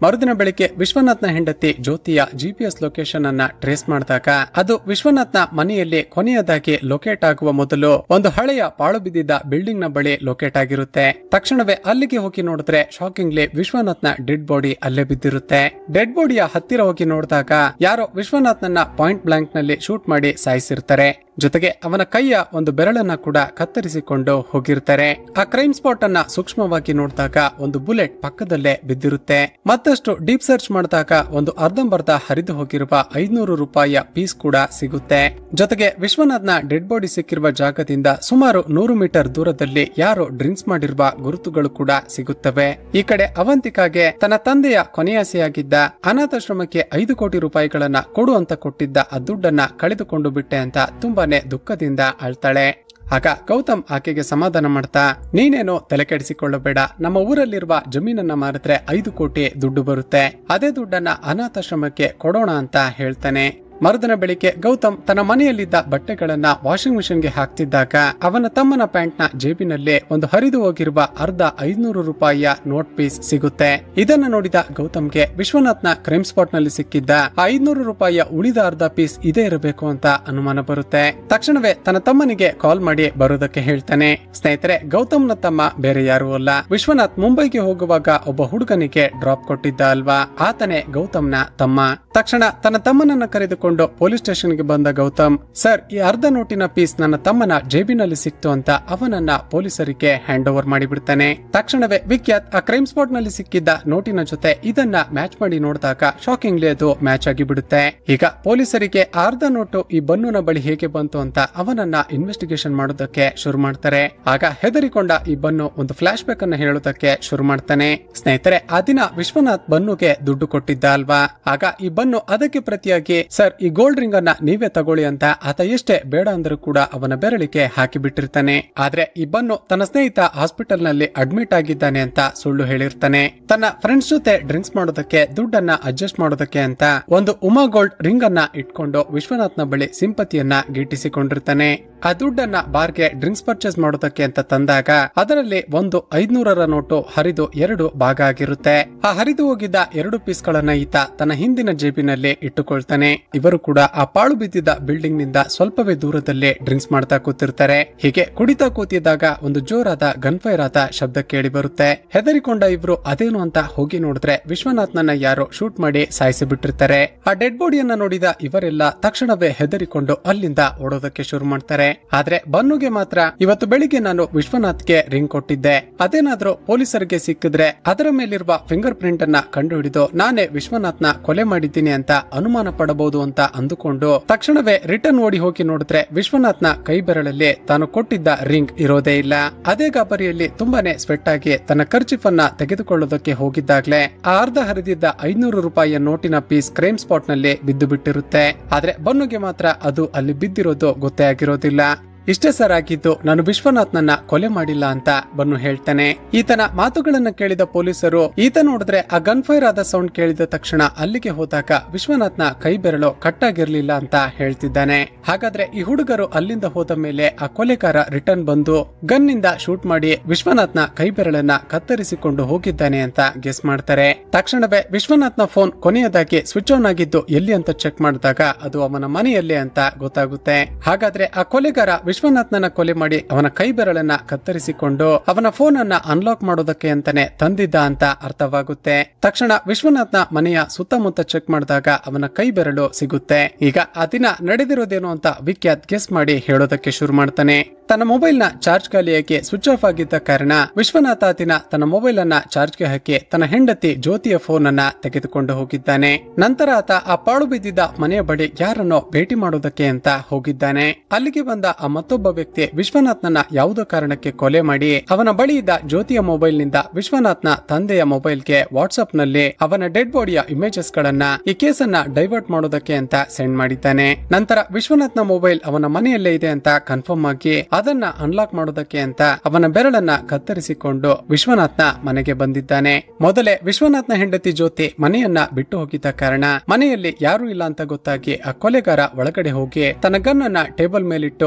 ಮರುದಿನ ಬೆಳಿಗ್ಗೆ ವಿಶ್ವನಾಥ್ನ ಹೆಂಡತಿ ಜ್ಯೋತಿಯ ಜಿಪಿಎಸ್ ಲೊಕೇಶನ್ ಅನ್ನ ಟ್ರೇಸ್ ಮಾಡಿದಾಗ ಅದು ವಿಶ್ವನಾಥ್ನ ಮನೆಯಲ್ಲಿ ಕೊನೆಯದಾಗಿ ಲೊಕೇಟ್ ಆಗುವ ಮೊದಲು ಒಂದು ಹಳೆಯ ಪಾಳು ಬಿದ್ದಿದ್ದ ಬಿಲ್ಡಿಂಗ್ ನ ಬಳಿ ಲೊಕೇಟ್ ಆಗಿರುತ್ತೆ ತಕ್ಷಣವೇ ಅಲ್ಲಿಗೆ ಹೋಗಿ ನೋಡಿದ್ರೆ ಶಾಕಿಂಗ್ಲಿ ವಿಶ್ವನಾಥ್ನ ಡೆಡ್ ಬಾಡಿ ಅಲ್ಲೇ ಬಿದ್ದಿರುತ್ತೆ ಡೆಡ್ ಬಾಡಿಯ ಹತ್ತಿರ ಹೋಗಿ ನೋಡಿದಾಗ ಯಾರೋ ವಿಶ್ವನಾಥ್ನನ್ನ ಪಾಯಿಂಟ್ ಬ್ಲಾಂಕ್ ನಲ್ಲಿ ಶೂಟ್ ಮಾಡಿ ಸಾಯಿಸಿರ್ತಾರೆ ಜೊತೆಗೆ ಅವನ ಕೈಯ ಒಂದು ಬೆರಳನ್ನ ಕೂಡ ಕತ್ತರಿಸಿಕೊಂಡು ಹೋಗಿರ್ತಾರೆ ಆ ಕ್ರೈಮ್ ಸ್ಪಾಟ್ ಅನ್ನ ಸೂಕ್ಷ್ಮವಾಗಿ ನೋಡಿದಾಗ ಒಂದು ಬುಲೆಟ್ ಪಕ್ಕದಲ್ಲೇ ಬಿದ್ದಿರುತ್ತೆ ಮತ್ತಷ್ಟು ಡೀಪ್ ಸರ್ಚ್ ಮಾಡಿದಾಗ ಒಂದು ಅರ್ಧಂಬರ್ಧ ಹರಿದು ಹೋಗಿರುವ ಐದ್ನೂರು ರೂಪಾಯಿಯ ಪೀಸ್ ಕೂಡ ಸಿಗುತ್ತೆ ಜೊತೆಗೆ ವಿಶ್ವನಾಥ್ನ ಡೆಡ್ ಬಾಡಿ ಸಿಕ್ಕಿರುವ ಜಾಗದಿಂದ ಸುಮಾರು ನೂರು ಮೀಟರ್ ದೂರದಲ್ಲಿ ಯಾರೋ ಡ್ರಿಂಕ್ಸ್ ಮಾಡಿರುವ ಗುರುತುಗಳು ಕೂಡ ಸಿಗುತ್ತವೆ ಈ ಕಡೆ ಅವಂತಿಕಾಗೆ ತನ್ನ ತಂದೆಯ ಕೊನೆಯಾಸೆಯಾಗಿದ್ದ ಅನಾಥಾಶ್ರಮಕ್ಕೆ ಐದು ಕೋಟಿ ರೂಪಾಯಿಗಳನ್ನ ಕೊಡು ಅಂತ ಕೊಟ್ಟಿದ್ದ ಆ ದುಡ್ಡನ್ನ ಕಳೆದುಕೊಂಡು ಬಿಟ್ಟೆ ಅಂತ ತುಂಬಾನೇ ದುಃಖದಿಂದ ಅಳ್ತಾಳೆ ಆಗ ಗೌತಮ್ ಆಕೆಗೆ ಸಮಾಧಾನ ಮಾಡ್ತಾ ನೀನೇನೋ ತಲೆ ಕೆಡಿಸಿಕೊಳ್ಳಬೇಡ ನಮ್ಮ ಊರಲ್ಲಿರುವ ಜಮೀನನ್ನ ಮಾರಿದ್ರೆ ಐದು ಕೋಟಿ ದುಡ್ಡು ಬರುತ್ತೆ ಅದೇ ದುಡ್ಡನ್ನ ಅನಾಥಾಶ್ರಮಕ್ಕೆ ಕೊಡೋಣ ಅಂತ ಹೇಳ್ತಾನೆ ಮರುದಿನ ಬೆಳಿಗ್ಗೆ ಗೌತಮ್ ತನ್ನ ಮನೆಯಲ್ಲಿದ್ದ ಬಟ್ಟೆಗಳನ್ನ ವಾಷಿಂಗ್ ಮಿಷನ್ಗೆ ಹಾಕ್ತಿದ್ದಾಗ ಅವನ ತಮ್ಮನ ಪ್ಯಾಂಟ್ ನ ಜೇಬಿನಲ್ಲಿ ಒಂದು ಹರಿದು ಹೋಗಿರುವ ಅರ್ಧ ಐದ್ನೂರು ರೂಪಾಯಿಯ ನೋಟ್ ಪೀಸ್ ಸಿಗುತ್ತೆ ಇದನ್ನ ನೋಡಿದ ಗೌತಮ್ಗೆ ವಿಶ್ವನಾಥ್ನ ಕ್ರೈಮ್ ಸ್ಪಾಟ್ ನಲ್ಲಿ ಸಿಕ್ಕಿದ್ದ ಆ ಐದ್ನೂರು ರೂಪಾಯಿಯ ಉಳಿದ ಅರ್ಧ ಪೀಸ್ ಇದೇ ಇರಬೇಕು ಅಂತ ಅನುಮಾನ ಬರುತ್ತೆ ತಕ್ಷಣವೇ ತನ್ನ ತಮ್ಮನಿಗೆ ಕಾಲ್ ಮಾಡಿ ಬರೋದಕ್ಕೆ ಹೇಳ್ತಾನೆ ಸ್ನೇಹಿತರೆ ಗೌತಮ್ನ ತಮ್ಮ ಬೇರೆ ಯಾರೂ ಅಲ್ಲ ವಿಶ್ವನಾಥ್ ಮುಂಬೈಗೆ ಹೋಗುವಾಗ ಒಬ್ಬ ಹುಡುಗನಿಗೆ ಡ್ರಾಪ್ ಕೊಟ್ಟಿದ್ದ ಅಲ್ವಾ ಆತನೇ ಗೌತಮ್ನ ತಮ್ಮ ತಕ್ಷಣ ತನ್ನ ತಮ್ಮನನ್ನ ಕರೆದುಕೊಂಡು ಪೊಲೀಸ್ ಸ್ಟೇಷನ್ಗೆ ಬಂದ ಗೌತಮ್ ಸರ್ ಈ ಅರ್ಧ ನೋಟಿನ ಪೀಸ್ ನನ್ನ ತಮ್ಮನ ಜೇಬಿನಲ್ಲಿ ಸಿಕ್ತು ಅಂತ ಅವನನ್ನ ಪೊಲೀಸರಿಗೆ ಹ್ಯಾಂಡ್ ಓವರ್ ಮಾಡಿಬಿಡ್ತಾನೆ ತಕ್ಷಣವೇ ವಿಖ್ಯಾತ್ ಆ ಕ್ರೈಮ್ ಸ್ಪಾಟ್ ನಲ್ಲಿ ಸಿಕ್ಕಿದ್ದ ನೋಟಿನ ಜೊತೆ ಇದನ್ನ ಮ್ಯಾಚ್ ಮಾಡಿ ನೋಡಿದಾಗ ಶಾಕಿಂಗ್ಲಿ ಅದು ಮ್ಯಾಚ್ ಆಗಿ ಬಿಡುತ್ತೆ ಈಗ ಪೊಲೀಸರಿಗೆ ಆ ಅರ್ಧ ನೋಟು ಈ ಬನ್ನುನ ಬಳಿ ಹೇಗೆ ಬಂತು ಅಂತ ಅವನನ್ನ ಇನ್ವೆಸ್ಟಿಗೇಷನ್ ಮಾಡೋದಕ್ಕೆ ಶುರು ಮಾಡ್ತಾರೆ ಆಗ ಹೆದರಿಕೊಂಡ ಈ ಬನ್ನು ಒಂದು ಫ್ಲಾಶ್ ಬ್ಯಾಕ್ ಅನ್ನ ಹೇಳೋದಕ್ಕೆ ಶುರು ಮಾಡ್ತಾನೆ ಸ್ನೇಹಿತರೆ ಆ ದಿನ ವಿಶ್ವನಾಥ್ ಬನ್ನುಗೆ ದುಡ್ಡು ಕೊಟ್ಟಿದ್ದ ಅಲ್ವಾ ಆಗ ಈ ಬನ್ನು ಅದಕ್ಕೆ ಪ್ರತಿಯಾಗಿ ಸರ್ ಈ ಗೋಲ್ಡ್ ರಿಂಗ್ ಅನ್ನ ನೀವೇ ತಗೊಳ್ಳಿ ಅಂತ ಆತ ಎಷ್ಟೇ ಬೇಡ ಅಂದ್ರೂ ಕೂಡ ಅವನ ಬೆರಳಿಗೆ ಹಾಕಿ ಬಿಟ್ಟಿರ್ತಾನೆ ಆದ್ರೆ ಈ ಬನ್ನು ತನ್ನ ಸ್ನೇಹಿತ ಹಾಸ್ಪಿಟಲ್ ನಲ್ಲಿ ಅಡ್ಮಿಟ್ ಆಗಿದ್ದಾನೆ ಅಂತ ಸುಳ್ಳು ಹೇಳಿರ್ತಾನೆ ತನ್ನ ಫ್ರೆಂಡ್ಸ್ ಜೊತೆ ಡ್ರಿಂಕ್ಸ್ ಮಾಡೋದಕ್ಕೆ ದುಡ್ಡನ್ನ ಅಡ್ಜಸ್ಟ್ ಮಾಡೋದಕ್ಕೆ ಅಂತ ಒಂದು ಉಮಾ ಗೋಲ್ಡ್ ರಿಂಗ್ ಅನ್ನ ಇಟ್ಕೊಂಡು ವಿಶ್ವನಾಥ್ನ ಬಳಿ ಸಿಂಪತಿಯನ್ನ ಗಿಟ್ಟಿಸಿಕೊಂಡಿರ್ತಾನೆ ಆ ದುಡ್ಡನ್ನ ಬಾರ್ಗೆ ಡ್ರಿಂಕ್ಸ್ ಪರ್ಚೇಸ್ ಮಾಡೋದಕ್ಕೆ ಅಂತ ತಂದಾಗ ಅದರಲ್ಲಿ ಒಂದು ಐದ್ನೂರರ ನೋಟು ಹರಿದು ಎರಡು ಭಾಗ ಆಗಿರುತ್ತೆ ಆ ಹರಿದು ಹೋಗಿದ್ದ ಎರಡು ಪೀಸ್ ಗಳನ್ನ ಈತ ತನ್ನ ಹಿಂದಿನ ಜೇಬಿನಲ್ಲಿ ಇಟ್ಟುಕೊಳ್ತಾನೆ ಇವರು ಕೂಡ ಆ ಪಾಳು ಬಿದ್ದಿದ್ದ ಬಿಲ್ಡಿಂಗ್ ನಿಂದ ಸ್ವಲ್ಪವೇ ದೂರದಲ್ಲಿ ಡ್ರಿಂಕ್ಸ್ ಮಾಡ್ತಾ ಕೂತಿರ್ತಾರೆ ಹೀಗೆ ಕುಡಿತಾ ಕೂತಿದ್ದಾಗ ಒಂದು ಜೋರಾದ ಗನ್ ಫೈರ್ ಆದ ಶಬ್ದ ಕೇಳಿ ಬರುತ್ತೆ ಹೆದರಿಕೊಂಡ ಇಬ್ರು ಅದೇನು ಅಂತ ಹೋಗಿ ನೋಡಿದ್ರೆ ವಿಶ್ವನಾಥ್ನನ್ನ ಯಾರೋ ಶೂಟ್ ಮಾಡಿ ಸಾಯಿಸಿ ಬಿಟ್ಟಿರ್ತಾರೆ ಆ ಡೆಡ್ ಬಾಡಿಯನ್ನ ನೋಡಿದ ಇವರೆಲ್ಲ ತಕ್ಷಣವೇ ಹೆದರಿಕೊಂಡು ಅಲ್ಲಿಂದ ಓಡೋದಕ್ಕೆ ಶುರು ಮಾಡ್ತಾರೆ ಆದ್ರೆ ಬನ್ನುಗೆ ಮಾತ್ರ ಇವತ್ತು ಬೆಳಿಗ್ಗೆ ನಾನು ವಿಶ್ವನಾಥ್ಗೆ ರಿಂಗ್ ಕೊಟ್ಟಿದ್ದೆ ಅದೇನಾದ್ರೂ ಪೊಲೀಸರಿಗೆ ಸಿಕ್ಕಿದ್ರೆ ಅದರ ಮೇಲಿರುವ ಫಿಂಗರ್ ಪ್ರಿಂಟ್ ಅನ್ನ ಕಂಡುಹಿಡಿದು ನಾನೇ ವಿಶ್ವನಾಥ್ನ ಕೊಲೆ ಮಾಡಿದ್ದೀನಿ ಅಂತ ಅನುಮಾನ ಪಡಬಹುದು ಅಂತ ಅಂದುಕೊಂಡು ತಕ್ಷಣವೇ ರಿಟರ್ನ್ ಓಡಿ ಹೋಗಿ ನೋಡಿದ್ರೆ ವಿಶ್ವನಾಥ್ನ ಕೈ ಬೆರಳಲ್ಲಿ ತಾನು ಕೊಟ್ಟಿದ್ದ ರಿಂಗ್ ಇರೋದೇ ಇಲ್ಲ ಅದೇ ಗಾಬರಿಯಲ್ಲಿ ತುಂಬಾನೇ ಸ್ವೆಟ್ ಆಗಿ ತನ್ನ ಖರ್ಚಿಫ್ ಅನ್ನ ತೆಗೆದುಕೊಳ್ಳೋದಕ್ಕೆ ಹೋಗಿದ್ದಾಗ್ಲೇ ಆ ಅರ್ಧ ಹರಿದಿದ್ದ ಐನೂರು ರೂಪಾಯಿಯ ನೋಟಿನ ಪೀಸ್ ಕ್ರೈಮ್ ಸ್ಪಾಟ್ ನಲ್ಲಿ ಬಿದ್ದು ಬಿಟ್ಟಿರುತ್ತೆ ಆದ್ರೆ ಬನ್ನುಗೆ ಮಾತ್ರ ಅದು ಅಲ್ಲಿ ಬಿದ್ದಿರೋದು ಗೊತ್ತೇ ಆಗಿರೋದಿಲ್ಲ ಇಷ್ಟೇ ಸರ್ ಆಗಿದ್ದು ನಾನು ವಿಶ್ವನಾಥ್ನನ್ನ ಕೊಲೆ ಮಾಡಿಲ್ಲ ಅಂತ ಬನ್ನು ಹೇಳ್ತಾನೆ ಈತನ ಮಾತುಗಳನ್ನ ಕೇಳಿದ ಪೊಲೀಸರು ಈತ ನೋಡಿದ್ರೆ ಆ ಗನ್ ಫೈರ್ ಆದ ಸೌಂಡ್ ಕೇಳಿದ ತಕ್ಷಣ ಅಲ್ಲಿಗೆ ಹೋದಾಗ ವಿಶ್ವನಾಥ್ನ ಕೈ ಬೆರಳು ಕಟ್ಟಾಗಿರ್ಲಿಲ್ಲ ಅಂತ ಹೇಳ್ತಿದ್ದಾನೆ ಹಾಗಾದ್ರೆ ಈ ಹುಡುಗರು ಅಲ್ಲಿಂದ ಹೋದ ಮೇಲೆ ಆ ಕೊಲೆಗಾರ ರಿಟರ್ನ್ ಬಂದು ಗನ್ ನಿಂದ ಶೂಟ್ ಮಾಡಿ ವಿಶ್ವನಾಥ್ನ ಕೈ ಬೆರಳನ್ನ ಕತ್ತರಿಸಿಕೊಂಡು ಹೋಗಿದ್ದಾನೆ ಅಂತ ಗೆಸ್ ಮಾಡ್ತಾರೆ ತಕ್ಷಣವೇ ವಿಶ್ವನಾಥ್ನ ಫೋನ್ ಕೊನೆಯದಾಗಿ ಸ್ವಿಚ್ ಆನ್ ಆಗಿದ್ದು ಎಲ್ಲಿ ಅಂತ ಚೆಕ್ ಮಾಡಿದಾಗ ಅದು ಅವನ ಮನೆಯಲ್ಲೇ ಅಂತ ಗೊತ್ತಾಗುತ್ತೆ ಹಾಗಾದ್ರೆ ಆ ಕೊಲೆಗಾರ ವಿಶ್ವನಾಥ್ನನ್ನ ಕೊಲೆ ಮಾಡಿ ಅವನ ಕೈ ಬೆರಳನ್ನ ಕತ್ತರಿಸಿಕೊಂಡು ಅವನ ಫೋನ್ ಅನ್ನ ಅನ್ಲಾಕ್ ಮಾಡೋದಕ್ಕೆ ಅಂತಾನೆ ತಂದಿದ್ದ ಅಂತ ಅರ್ಥವಾಗುತ್ತೆ ತಕ್ಷಣ ವಿಶ್ವನಾಥ್ನ ಮನೆಯ ಸುತ್ತಮುತ್ತ ಚೆಕ್ ಮಾಡಿದಾಗ ಅವನ ಕೈ ಬೆರಳು ಸಿಗುತ್ತೆ ಈಗ ಆ ದಿನ ನಡೆದಿರೋದೇನು ಅಂತ ವಿಖ್ಯಾತ್ ಗೆಸ್ ಮಾಡಿ ಹೇಳೋದಕ್ಕೆ ಶುರು ಮಾಡ್ತಾನೆ ತನ್ನ ಮೊಬೈಲ್ ನ ಚಾರ್ಜ್ ಖಾಲಿಯಾಗಿ ಸ್ವಿಚ್ ಆಫ್ ಆಗಿದ್ದ ಕಾರಣ ವಿಶ್ವನಾಥ ಆ ದಿನ ತನ್ನ ಮೊಬೈಲ್ ಅನ್ನ ಚಾರ್ಜ್ಗೆ ಹಾಕಿ ತನ್ನ ಹೆಂಡತಿ ಜ್ಯೋತಿಯ ಫೋನ್ ಅನ್ನ ತೆಗೆದುಕೊಂಡು ಹೋಗಿದ್ದಾನೆ ನಂತರ ಆತ ಆ ಪಾಳು ಬಿದ್ದಿದ್ದ ಮನೆಯ ಬಳಿ ಯಾರನ್ನೋ ಭೇಟಿ ಮಾಡೋದಕ್ಕೆ ಅಂತ ಹೋಗಿದ್ದಾನೆ ಅಲ್ಲಿಗೆ ಬಂದ ಆ ಮತ್ತೊಬ್ಬ ವ್ಯಕ್ತಿ ವಿಶ್ವನಾಥ್ನನ್ನ ಯಾವುದೋ ಕಾರಣಕ್ಕೆ ಕೊಲೆ ಮಾಡಿ ಅವನ ಬಳಿ ಇದ್ದ ಜ್ಯೋತಿಯ ಮೊಬೈಲ್ ನಿಂದ ವಿಶ್ವನಾಥ್ನ ತಂದೆಯ ಮೊಬೈಲ್ಗೆ ವಾಟ್ಸ್ಆಪ್ ನಲ್ಲಿ ಅವನ ಡೆಡ್ ಬಾಡಿಯ ಇಮೇಜಸ್ ಗಳನ್ನ ಈ ಕೇಸನ್ನ ಡೈವರ್ಟ್ ಮಾಡೋದಕ್ಕೆ ಅಂತ ಸೆಂಡ್ ಮಾಡಿದ್ದಾನೆ ನಂತರ ವಿಶ್ವನಾಥ್ನ ಮೊಬೈಲ್ ಅವನ ಮನೆಯಲ್ಲೇ ಇದೆ ಅಂತ ಕನ್ಫರ್ಮ್ ಆಗಿ ಅದನ್ನ ಅನ್ಲಾಕ್ ಮಾಡೋದಕ್ಕೆ ಅಂತ ಅವನ ಬೆರಳನ್ನ ಕತ್ತರಿಸಿಕೊಂಡು ವಿಶ್ವನಾಥ್ನ ಮನೆಗೆ ಬಂದಿದ್ದಾನೆ ಮೊದಲೇ ವಿಶ್ವನಾಥ್ನ ಹೆಂಡತಿ ಜ್ಯೋತಿ ಮನೆಯನ್ನ ಬಿಟ್ಟು ಹೋಗಿದ್ದ ಕಾರಣ ಮನೆಯಲ್ಲಿ ಯಾರು ಇಲ್ಲ ಅಂತ ಗೊತ್ತಾಗಿ ಆ ಕೊಲೆಗಾರ ಒಳಗಡೆ ಹೋಗಿ ತನ್ನ ಗನ್ ಅನ್ನ ಟೇಬಲ್ ಮೇಲಿಟ್ಟು ವಿಶ್ವನಾಥ್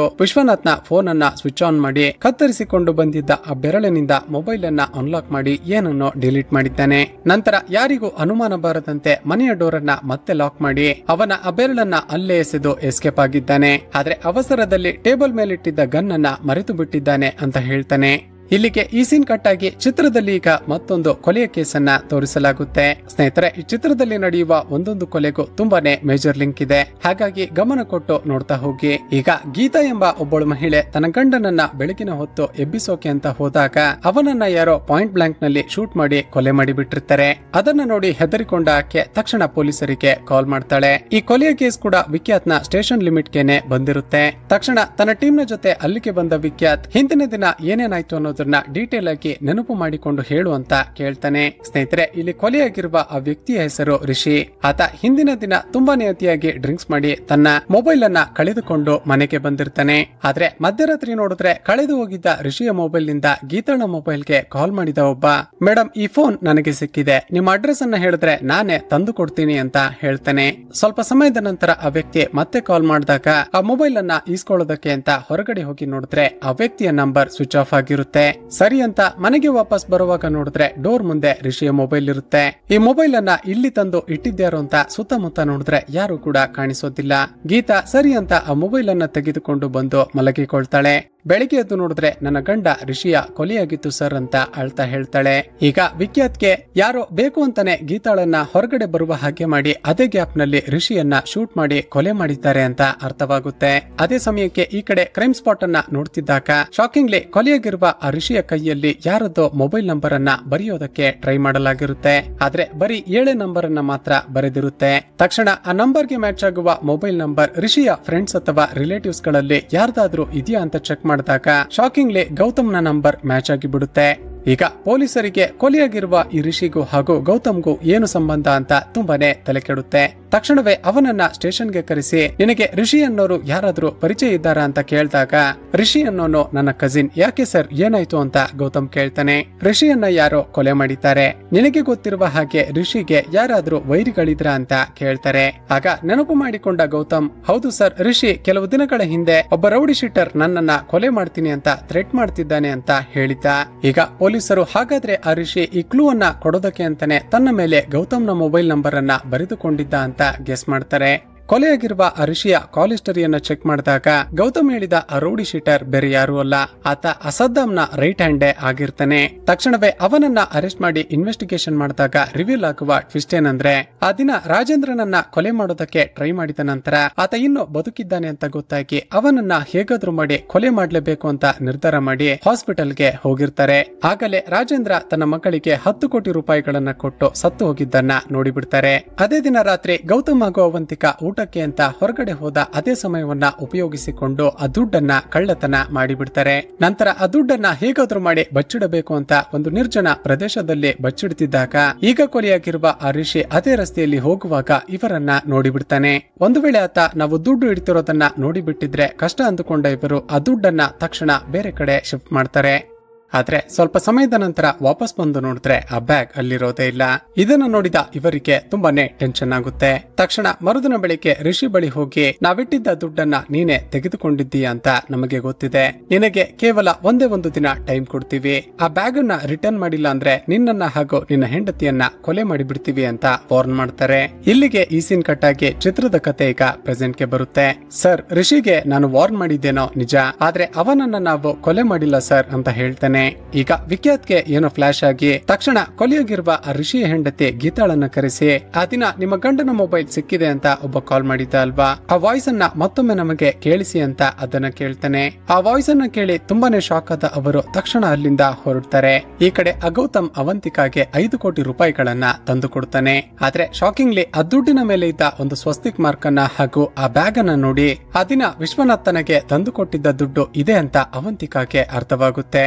ವಿಶ್ವನಾಥ್ನ ಫೋನ್ ಅನ್ನ ಸ್ವಿಚ್ ಆನ್ ಮಾಡಿ ಕತ್ತರಿಸಿಕೊಂಡು ಬಂದಿದ್ದ ಆ ಬೆರಳಿನಿಂದ ಮೊಬೈಲ್ ಅನ್ನ ಅನ್ಲಾಕ್ ಮಾಡಿ ಏನನ್ನೋ ಡಿಲೀಟ್ ಮಾಡಿದ್ದಾನೆ ನಂತರ ಯಾರಿಗೂ ಅನುಮಾನ ಬಾರದಂತೆ ಮನೆಯ ಡೋರ್ ಅನ್ನ ಮತ್ತೆ ಲಾಕ್ ಮಾಡಿ ಅವನ ಆ ಬೆರಳನ್ನ ಅಲ್ಲೇ ಎಸೆದು ಎಸ್ಕೇಪ್ ಆಗಿದ್ದಾನೆ ಆದ್ರೆ ಅವಸರದಲ್ಲಿ ಟೇಬಲ್ ಮೇಲಿಟ್ಟಿದ್ದ ಗನ್ ಅನ್ನ ಮರೆತು ಬಿಟ್ಟಿದ್ದಾನೆ ಅಂತ ಹೇಳ್ತಾನೆ ಇಲ್ಲಿಗೆ ಈ ಸೀನ್ ಕಟ್ ಆಗಿ ಚಿತ್ರದಲ್ಲಿ ಈಗ ಮತ್ತೊಂದು ಕೊಲೆಯ ಕೇಸನ್ನ ತೋರಿಸಲಾಗುತ್ತೆ ಸ್ನೇಹಿತರೆ ಈ ಚಿತ್ರದಲ್ಲಿ ನಡೆಯುವ ಒಂದೊಂದು ಕೊಲೆಗೂ ತುಂಬಾನೇ ಮೇಜರ್ ಲಿಂಕ್ ಇದೆ ಹಾಗಾಗಿ ಗಮನ ಕೊಟ್ಟು ನೋಡ್ತಾ ಹೋಗಿ ಈಗ ಗೀತಾ ಎಂಬ ಒಬ್ಬಳು ಮಹಿಳೆ ತನ್ನ ಗಂಡನನ್ನ ಬೆಳಗಿನ ಹೊತ್ತು ಎಬ್ಬಿಸೋಕೆ ಅಂತ ಹೋದಾಗ ಅವನನ್ನ ಯಾರೋ ಪಾಯಿಂಟ್ ಬ್ಲಾಂಕ್ ನಲ್ಲಿ ಶೂಟ್ ಮಾಡಿ ಕೊಲೆ ಮಾಡಿ ಬಿಟ್ಟಿರ್ತಾರೆ ಅದನ್ನ ನೋಡಿ ಹೆದರಿಕೊಂಡ ಆಕೆ ತಕ್ಷಣ ಪೊಲೀಸರಿಗೆ ಕಾಲ್ ಮಾಡ್ತಾಳೆ ಈ ಕೊಲೆಯ ಕೇಸ್ ಕೂಡ ವಿಖ್ಯಾತ್ನ ಸ್ಟೇಷನ್ ಲಿಮಿಟ್ ಗೆನೆ ಬಂದಿರುತ್ತೆ ತಕ್ಷಣ ತನ್ನ ಟೀಮ್ ನ ಜೊತೆ ಅಲ್ಲಿಗೆ ಬಂದ ವಿಖ್ಯಾತ್ ಹಿಂದಿನ ದಿನ ಏನೇನಾಯ್ತು ಅನ್ನೋದನ್ನ ಡೀಟೇಲ್ ಆಗಿ ನೆನಪು ಮಾಡಿಕೊಂಡು ಹೇಳು ಅಂತ ಕೇಳ್ತಾನೆ ಸ್ನೇಹಿತರೆ ಇಲ್ಲಿ ಕೊಲೆಯಾಗಿರುವ ಆ ವ್ಯಕ್ತಿಯ ಹೆಸರು ರಿಷಿ ಆತ ಹಿಂದಿನ ದಿನ ತುಂಬಾನೇ ಅತಿಯಾಗಿ ಡ್ರಿಂಕ್ಸ್ ಮಾಡಿ ತನ್ನ ಮೊಬೈಲ್ ಅನ್ನ ಕಳೆದುಕೊಂಡು ಮನೆಗೆ ಬಂದಿರ್ತಾನೆ ಆದ್ರೆ ಮಧ್ಯರಾತ್ರಿ ನೋಡಿದ್ರೆ ಕಳೆದು ಹೋಗಿದ್ದ ರಿಷಿಯ ಮೊಬೈಲ್ ನಿಂದ ಗೀತಾಳ ಮೊಬೈಲ್ಗೆ ಕಾಲ್ ಮಾಡಿದ ಒಬ್ಬ ಮೇಡಮ್ ಈ ಫೋನ್ ನನಗೆ ಸಿಕ್ಕಿದೆ ನಿಮ್ಮ ಅಡ್ರೆಸ್ ಅನ್ನ ಹೇಳಿದ್ರೆ ನಾನೇ ತಂದು ಕೊಡ್ತೀನಿ ಅಂತ ಹೇಳ್ತಾನೆ ಸ್ವಲ್ಪ ಸಮಯದ ನಂತರ ಆ ವ್ಯಕ್ತಿ ಮತ್ತೆ ಕಾಲ್ ಮಾಡಿದಾಗ ಆ ಮೊಬೈಲ್ ಅನ್ನ ಈಸ್ಕೊಳ್ಳೋದಕ್ಕೆ ಅಂತ ಹೊರಗಡೆ ಹೋಗಿ ನೋಡಿದ್ರೆ ಆ ವ್ಯಕ್ತಿಯ ನಂಬರ್ ಸ್ವಿಚ್ ಆಫ್ ಆಗಿರುತ್ತೆ ಸರಿ ಅಂತ ಮನೆಗೆ ವಾಪಸ್ ಬರುವಾಗ ನೋಡಿದ್ರೆ ಡೋರ್ ಮುಂದೆ ರಿಷಿಯ ಮೊಬೈಲ್ ಇರುತ್ತೆ ಈ ಮೊಬೈಲ್ ಅನ್ನ ಇಲ್ಲಿ ತಂದು ಇಟ್ಟಿದ್ಯಾರು ಅಂತ ಸುತ್ತಮುತ್ತ ನೋಡಿದ್ರೆ ಯಾರು ಕೂಡ ಕಾಣಿಸೋದಿಲ್ಲ ಗೀತಾ ಸರಿ ಅಂತ ಆ ಮೊಬೈಲ್ ಅನ್ನ ತೆಗೆದುಕೊಂಡು ಬಂದು ಮಲಗಿಕೊಳ್ತಾಳೆ ಬೆಳಿಗ್ಗೆ ಎದ್ದು ನೋಡಿದ್ರೆ ನನ್ನ ಗಂಡ ರಿಷಿಯ ಕೊಲೆಯಾಗಿತ್ತು ಸರ್ ಅಂತ ಅಳ್ತಾ ಹೇಳ್ತಾಳೆ ಈಗ ವಿಖ್ಯಾತ್ಗೆ ಯಾರೋ ಬೇಕು ಅಂತಾನೆ ಗೀತಾಳನ್ನ ಹೊರಗಡೆ ಬರುವ ಹಾಗೆ ಮಾಡಿ ಅದೇ ಗ್ಯಾಪ್ ನಲ್ಲಿ ರಿಷಿಯನ್ನ ಶೂಟ್ ಮಾಡಿ ಕೊಲೆ ಮಾಡಿದ್ದಾರೆ ಅಂತ ಅರ್ಥವಾಗುತ್ತೆ ಅದೇ ಸಮಯಕ್ಕೆ ಈ ಕಡೆ ಕ್ರೈಮ್ ಸ್ಪಾಟ್ ಅನ್ನ ನೋಡ್ತಿದ್ದಾಗ ಶಾಕಿಂಗ್ಲಿ ಕೊಲೆಯಾಗಿರುವ ಆ ರಿಷಿಯ ಕೈಯಲ್ಲಿ ಯಾರದ್ದೋ ಮೊಬೈಲ್ ನಂಬರ್ ಅನ್ನ ಬರೆಯೋದಕ್ಕೆ ಟ್ರೈ ಮಾಡಲಾಗಿರುತ್ತೆ ಆದ್ರೆ ಬರೀ ಏಳೆ ನಂಬರ್ ಅನ್ನ ಮಾತ್ರ ಬರೆದಿರುತ್ತೆ ತಕ್ಷಣ ಆ ನಂಬರ್ಗೆ ಮ್ಯಾಚ್ ಆಗುವ ಮೊಬೈಲ್ ನಂಬರ್ ರಿಷಿಯ ಫ್ರೆಂಡ್ಸ್ ಅಥವಾ ರಿಲೇಟಿವ್ಸ್ ಗಳಲ್ಲಿ ಯಾರ್ದಾದ್ರೂ ಇದೆಯಾ ಅಂತ ಚೆಕ್ ಮಾಡಿದಾಗ ಶಾಕಿಂಗ್ಲಿ ಗೌತಮ್ನ ನಂಬರ್ ಮ್ಯಾಚ್ ಆಗಿ ಬಿಡುತ್ತೆ ಈಗ ಪೊಲೀಸರಿಗೆ ಕೊಲೆಯಾಗಿರುವ ಈ ರಿಷಿಗೂ ಹಾಗೂ ಗೌತಮ್ಗೂ ಏನು ಸಂಬಂಧ ಅಂತ ತುಂಬಾನೇ ತಲೆ ಕೆಡುತ್ತೆ ತಕ್ಷಣವೇ ಅವನನ್ನ ಸ್ಟೇಷನ್ಗೆ ಕರೆಸಿ ನಿನಗೆ ರಿಷಿ ಅನ್ನೋರು ಯಾರಾದ್ರೂ ಪರಿಚಯ ಇದ್ದಾರಾ ಅಂತ ಕೇಳಿದಾಗ ರಿಷಿ ಅನ್ನೋನು ನನ್ನ ಕಸಿನ್ ಯಾಕೆ ಸರ್ ಏನಾಯ್ತು ಅಂತ ಗೌತಮ್ ಕೇಳ್ತಾನೆ ರಿಷಿಯನ್ನ ಯಾರೋ ಕೊಲೆ ಮಾಡಿದ್ದಾರೆ ನಿನಗೆ ಗೊತ್ತಿರುವ ಹಾಗೆ ರಿಷಿಗೆ ಯಾರಾದ್ರೂ ವೈರಿಗಳಿದ್ರ ಅಂತ ಕೇಳ್ತಾರೆ ಆಗ ನೆನಪು ಮಾಡಿಕೊಂಡ ಗೌತಮ್ ಹೌದು ಸರ್ ರಿಷಿ ಕೆಲವು ದಿನಗಳ ಹಿಂದೆ ಒಬ್ಬ ರೌಡಿ ಶೀಟರ್ ನನ್ನನ್ನ ಕೊಲೆ ಮಾಡ್ತೀನಿ ಅಂತ ಥ್ರೆಟ್ ಮಾಡ್ತಿದ್ದಾನೆ ಅಂತ ಹೇಳಿದ್ದ ಈಗ ಪೊಲೀಸರು ಹಾಗಾದ್ರೆ ಆ ರಿಷಿ ಈ ಕ್ಲೂ ಅನ್ನ ಕೊಡೋದಕ್ಕೆ ಅಂತಾನೆ ತನ್ನ ಮೇಲೆ ಗೌತಮ್ನ ಮೊಬೈಲ್ ನಂಬರ್ ಅನ್ನ ಬರೆದುಕೊಂಡಿದ್ದ ಅಂತ ಗೆಸ್ ಮಾಡ್ತಾರೆ ಕೊಲೆಯಾಗಿರುವ ಆ ಋಷಿಯ ಕಾಲ್ ಹಿಸ್ಟರಿಯನ್ನ ಚೆಕ್ ಮಾಡಿದಾಗ ಗೌತಮ್ ಹೇಳಿದ ಆ ರೌಡಿ ಶೀಟರ್ ಬೇರೆ ಯಾರು ಅಲ್ಲ ಆತ ಅಸದ್ದಾಂನ ರೈಟ್ ಹ್ಯಾಂಡೇ ಆಗಿರ್ತಾನೆ ತಕ್ಷಣವೇ ಅವನನ್ನ ಅರೆಸ್ಟ್ ಮಾಡಿ ಇನ್ವೆಸ್ಟಿಗೇಷನ್ ಮಾಡಿದಾಗ ರಿವೀಲ್ ಆಗುವ ಟ್ವಿಸ್ಟ್ ಏನಂದ್ರೆ ಆ ದಿನ ರಾಜೇಂದ್ರನನ್ನ ಕೊಲೆ ಮಾಡೋದಕ್ಕೆ ಟ್ರೈ ಮಾಡಿದ ನಂತರ ಆತ ಇನ್ನು ಬದುಕಿದ್ದಾನೆ ಅಂತ ಗೊತ್ತಾಗಿ ಅವನನ್ನ ಹೇಗಾದ್ರೂ ಮಾಡಿ ಕೊಲೆ ಮಾಡ್ಲೇಬೇಕು ಅಂತ ನಿರ್ಧಾರ ಮಾಡಿ ಹಾಸ್ಪಿಟಲ್ಗೆ ಹೋಗಿರ್ತಾರೆ ಆಗಲೇ ರಾಜೇಂದ್ರ ತನ್ನ ಮಕ್ಕಳಿಗೆ ಹತ್ತು ಕೋಟಿ ರೂಪಾಯಿಗಳನ್ನ ಕೊಟ್ಟು ಸತ್ತು ಹೋಗಿದ್ದನ್ನ ನೋಡಿಬಿಡ್ತಾರೆ ಅದೇ ದಿನ ರಾತ್ರಿ ಗೌತಮ್ ಹಾಗೂ ಅವಂತಿಕಾ ಊಟಕ್ಕೆ ಅಂತ ಹೊರಗಡೆ ಹೋದ ಅದೇ ಸಮಯವನ್ನ ಉಪಯೋಗಿಸಿಕೊಂಡು ಆ ದುಡ್ಡನ್ನ ಕಳ್ಳತನ ಮಾಡಿಬಿಡ್ತಾರೆ ನಂತರ ಆ ದುಡ್ಡನ್ನ ಹೇಗಾದ್ರೂ ಮಾಡಿ ಬಚ್ಚಿಡಬೇಕು ಅಂತ ಒಂದು ನಿರ್ಜನ ಪ್ರದೇಶದಲ್ಲಿ ಬಚ್ಚಿಡ್ತಿದ್ದಾಗ ಈಗ ಕೊಲೆಯಾಗಿರುವ ಆ ಋಷಿ ಅದೇ ರಸ್ತೆಯಲ್ಲಿ ಹೋಗುವಾಗ ಇವರನ್ನ ನೋಡಿಬಿಡ್ತಾನೆ ಒಂದು ವೇಳೆ ಆತ ನಾವು ದುಡ್ಡು ಇಡ್ತಿರೋದನ್ನ ನೋಡಿಬಿಟ್ಟಿದ್ರೆ ಕಷ್ಟ ಅಂದುಕೊಂಡ ಇವರು ಆ ದುಡ್ಡನ್ನ ತಕ್ಷಣ ಬೇರೆ ಕಡೆ ಶಿಫ್ಟ್ ಮಾಡ್ತಾರೆ ಆದ್ರೆ ಸ್ವಲ್ಪ ಸಮಯದ ನಂತರ ವಾಪಸ್ ಬಂದು ನೋಡಿದ್ರೆ ಆ ಬ್ಯಾಗ್ ಅಲ್ಲಿರೋದೇ ಇಲ್ಲ ಇದನ್ನು ನೋಡಿದ ಇವರಿಗೆ ತುಂಬಾನೇ ಟೆನ್ಷನ್ ಆಗುತ್ತೆ ತಕ್ಷಣ ಮರುದಿನ ಬೆಳಿಗ್ಗೆ ರಿಷಿ ಬಳಿ ಹೋಗಿ ನಾವಿಟ್ಟಿದ್ದ ದುಡ್ಡನ್ನ ನೀನೆ ತೆಗೆದುಕೊಂಡಿದ್ದೀಯ ಅಂತ ನಮಗೆ ಗೊತ್ತಿದೆ ನಿನಗೆ ಕೇವಲ ಒಂದೇ ಒಂದು ದಿನ ಟೈಮ್ ಕೊಡ್ತೀವಿ ಆ ಬ್ಯಾಗ್ ಅನ್ನ ರಿಟರ್ನ್ ಮಾಡಿಲ್ಲ ಅಂದ್ರೆ ನಿನ್ನನ್ನ ಹಾಗೂ ನಿನ್ನ ಹೆಂಡತಿಯನ್ನ ಕೊಲೆ ಮಾಡಿಬಿಡ್ತೀವಿ ಅಂತ ವಾರ್ನ್ ಮಾಡ್ತಾರೆ ಇಲ್ಲಿಗೆ ಈ ಸೀನ್ ಕಟ್ ಆಗಿ ಚಿತ್ರದ ಕತೆ ಈಗ ಪ್ರೆಸೆಂಟ್ ಗೆ ಬರುತ್ತೆ ಸರ್ ರಿಷಿಗೆ ನಾನು ವಾರ್ನ್ ಮಾಡಿದ್ದೇನೋ ನಿಜ ಆದ್ರೆ ಅವನನ್ನ ನಾವು ಕೊಲೆ ಮಾಡಿಲ್ಲ ಸರ್ ಅಂತ ಹೇಳ್ತಾನೆ ಈಗ ವಿಖ್ಯಾತ್ಗೆ ಏನೋ ಫ್ಲಾಶ್ ಆಗಿ ತಕ್ಷಣ ಕೊಲೆಯಾಗಿರುವ ಆ ಋಷಿಯ ಹೆಂಡತಿ ಗೀತಾಳನ್ನ ಕರೆಸಿ ಆ ದಿನ ನಿಮ್ಮ ಗಂಡನ ಮೊಬೈಲ್ ಸಿಕ್ಕಿದೆ ಅಂತ ಒಬ್ಬ ಕಾಲ್ ಮಾಡಿದ್ದ ಅಲ್ವಾ ಆ ವಾಯ್ಸ್ ಅನ್ನ ಮತ್ತೊಮ್ಮೆ ನಮಗೆ ಕೇಳಿಸಿ ಅಂತ ಅದನ್ನ ಕೇಳ್ತಾನೆ ಆ ವಾಯ್ಸ್ ಅನ್ನ ಕೇಳಿ ತುಂಬಾನೇ ಶಾಕ್ ಆದ ಅವರು ತಕ್ಷಣ ಅಲ್ಲಿಂದ ಹೊರಡ್ತಾರೆ ಈ ಕಡೆ ಅಗೌತಮ್ ಅವಂತಿಕಾಗೆ ಐದು ಕೋಟಿ ರೂಪಾಯಿಗಳನ್ನ ತಂದು ಕೊಡ್ತಾನೆ ಆದ್ರೆ ಶಾಕಿಂಗ್ಲಿ ಆ ದುಡ್ಡಿನ ಮೇಲೆ ಇದ್ದ ಒಂದು ಸ್ವಸ್ತಿಕ್ ಮಾರ್ಕ್ ಅನ್ನ ಹಾಗೂ ಆ ಬ್ಯಾಗ್ ಅನ್ನ ನೋಡಿ ಆ ದಿನ ವಿಶ್ವನಾಥ್ ತನಗೆ ತಂದು ಕೊಟ್ಟಿದ್ದ ದುಡ್ಡು ಇದೆ ಅಂತ ಅವಂತಿಕಾಗೆ ಅರ್ಥವಾಗುತ್ತೆ ಗೌತಮ್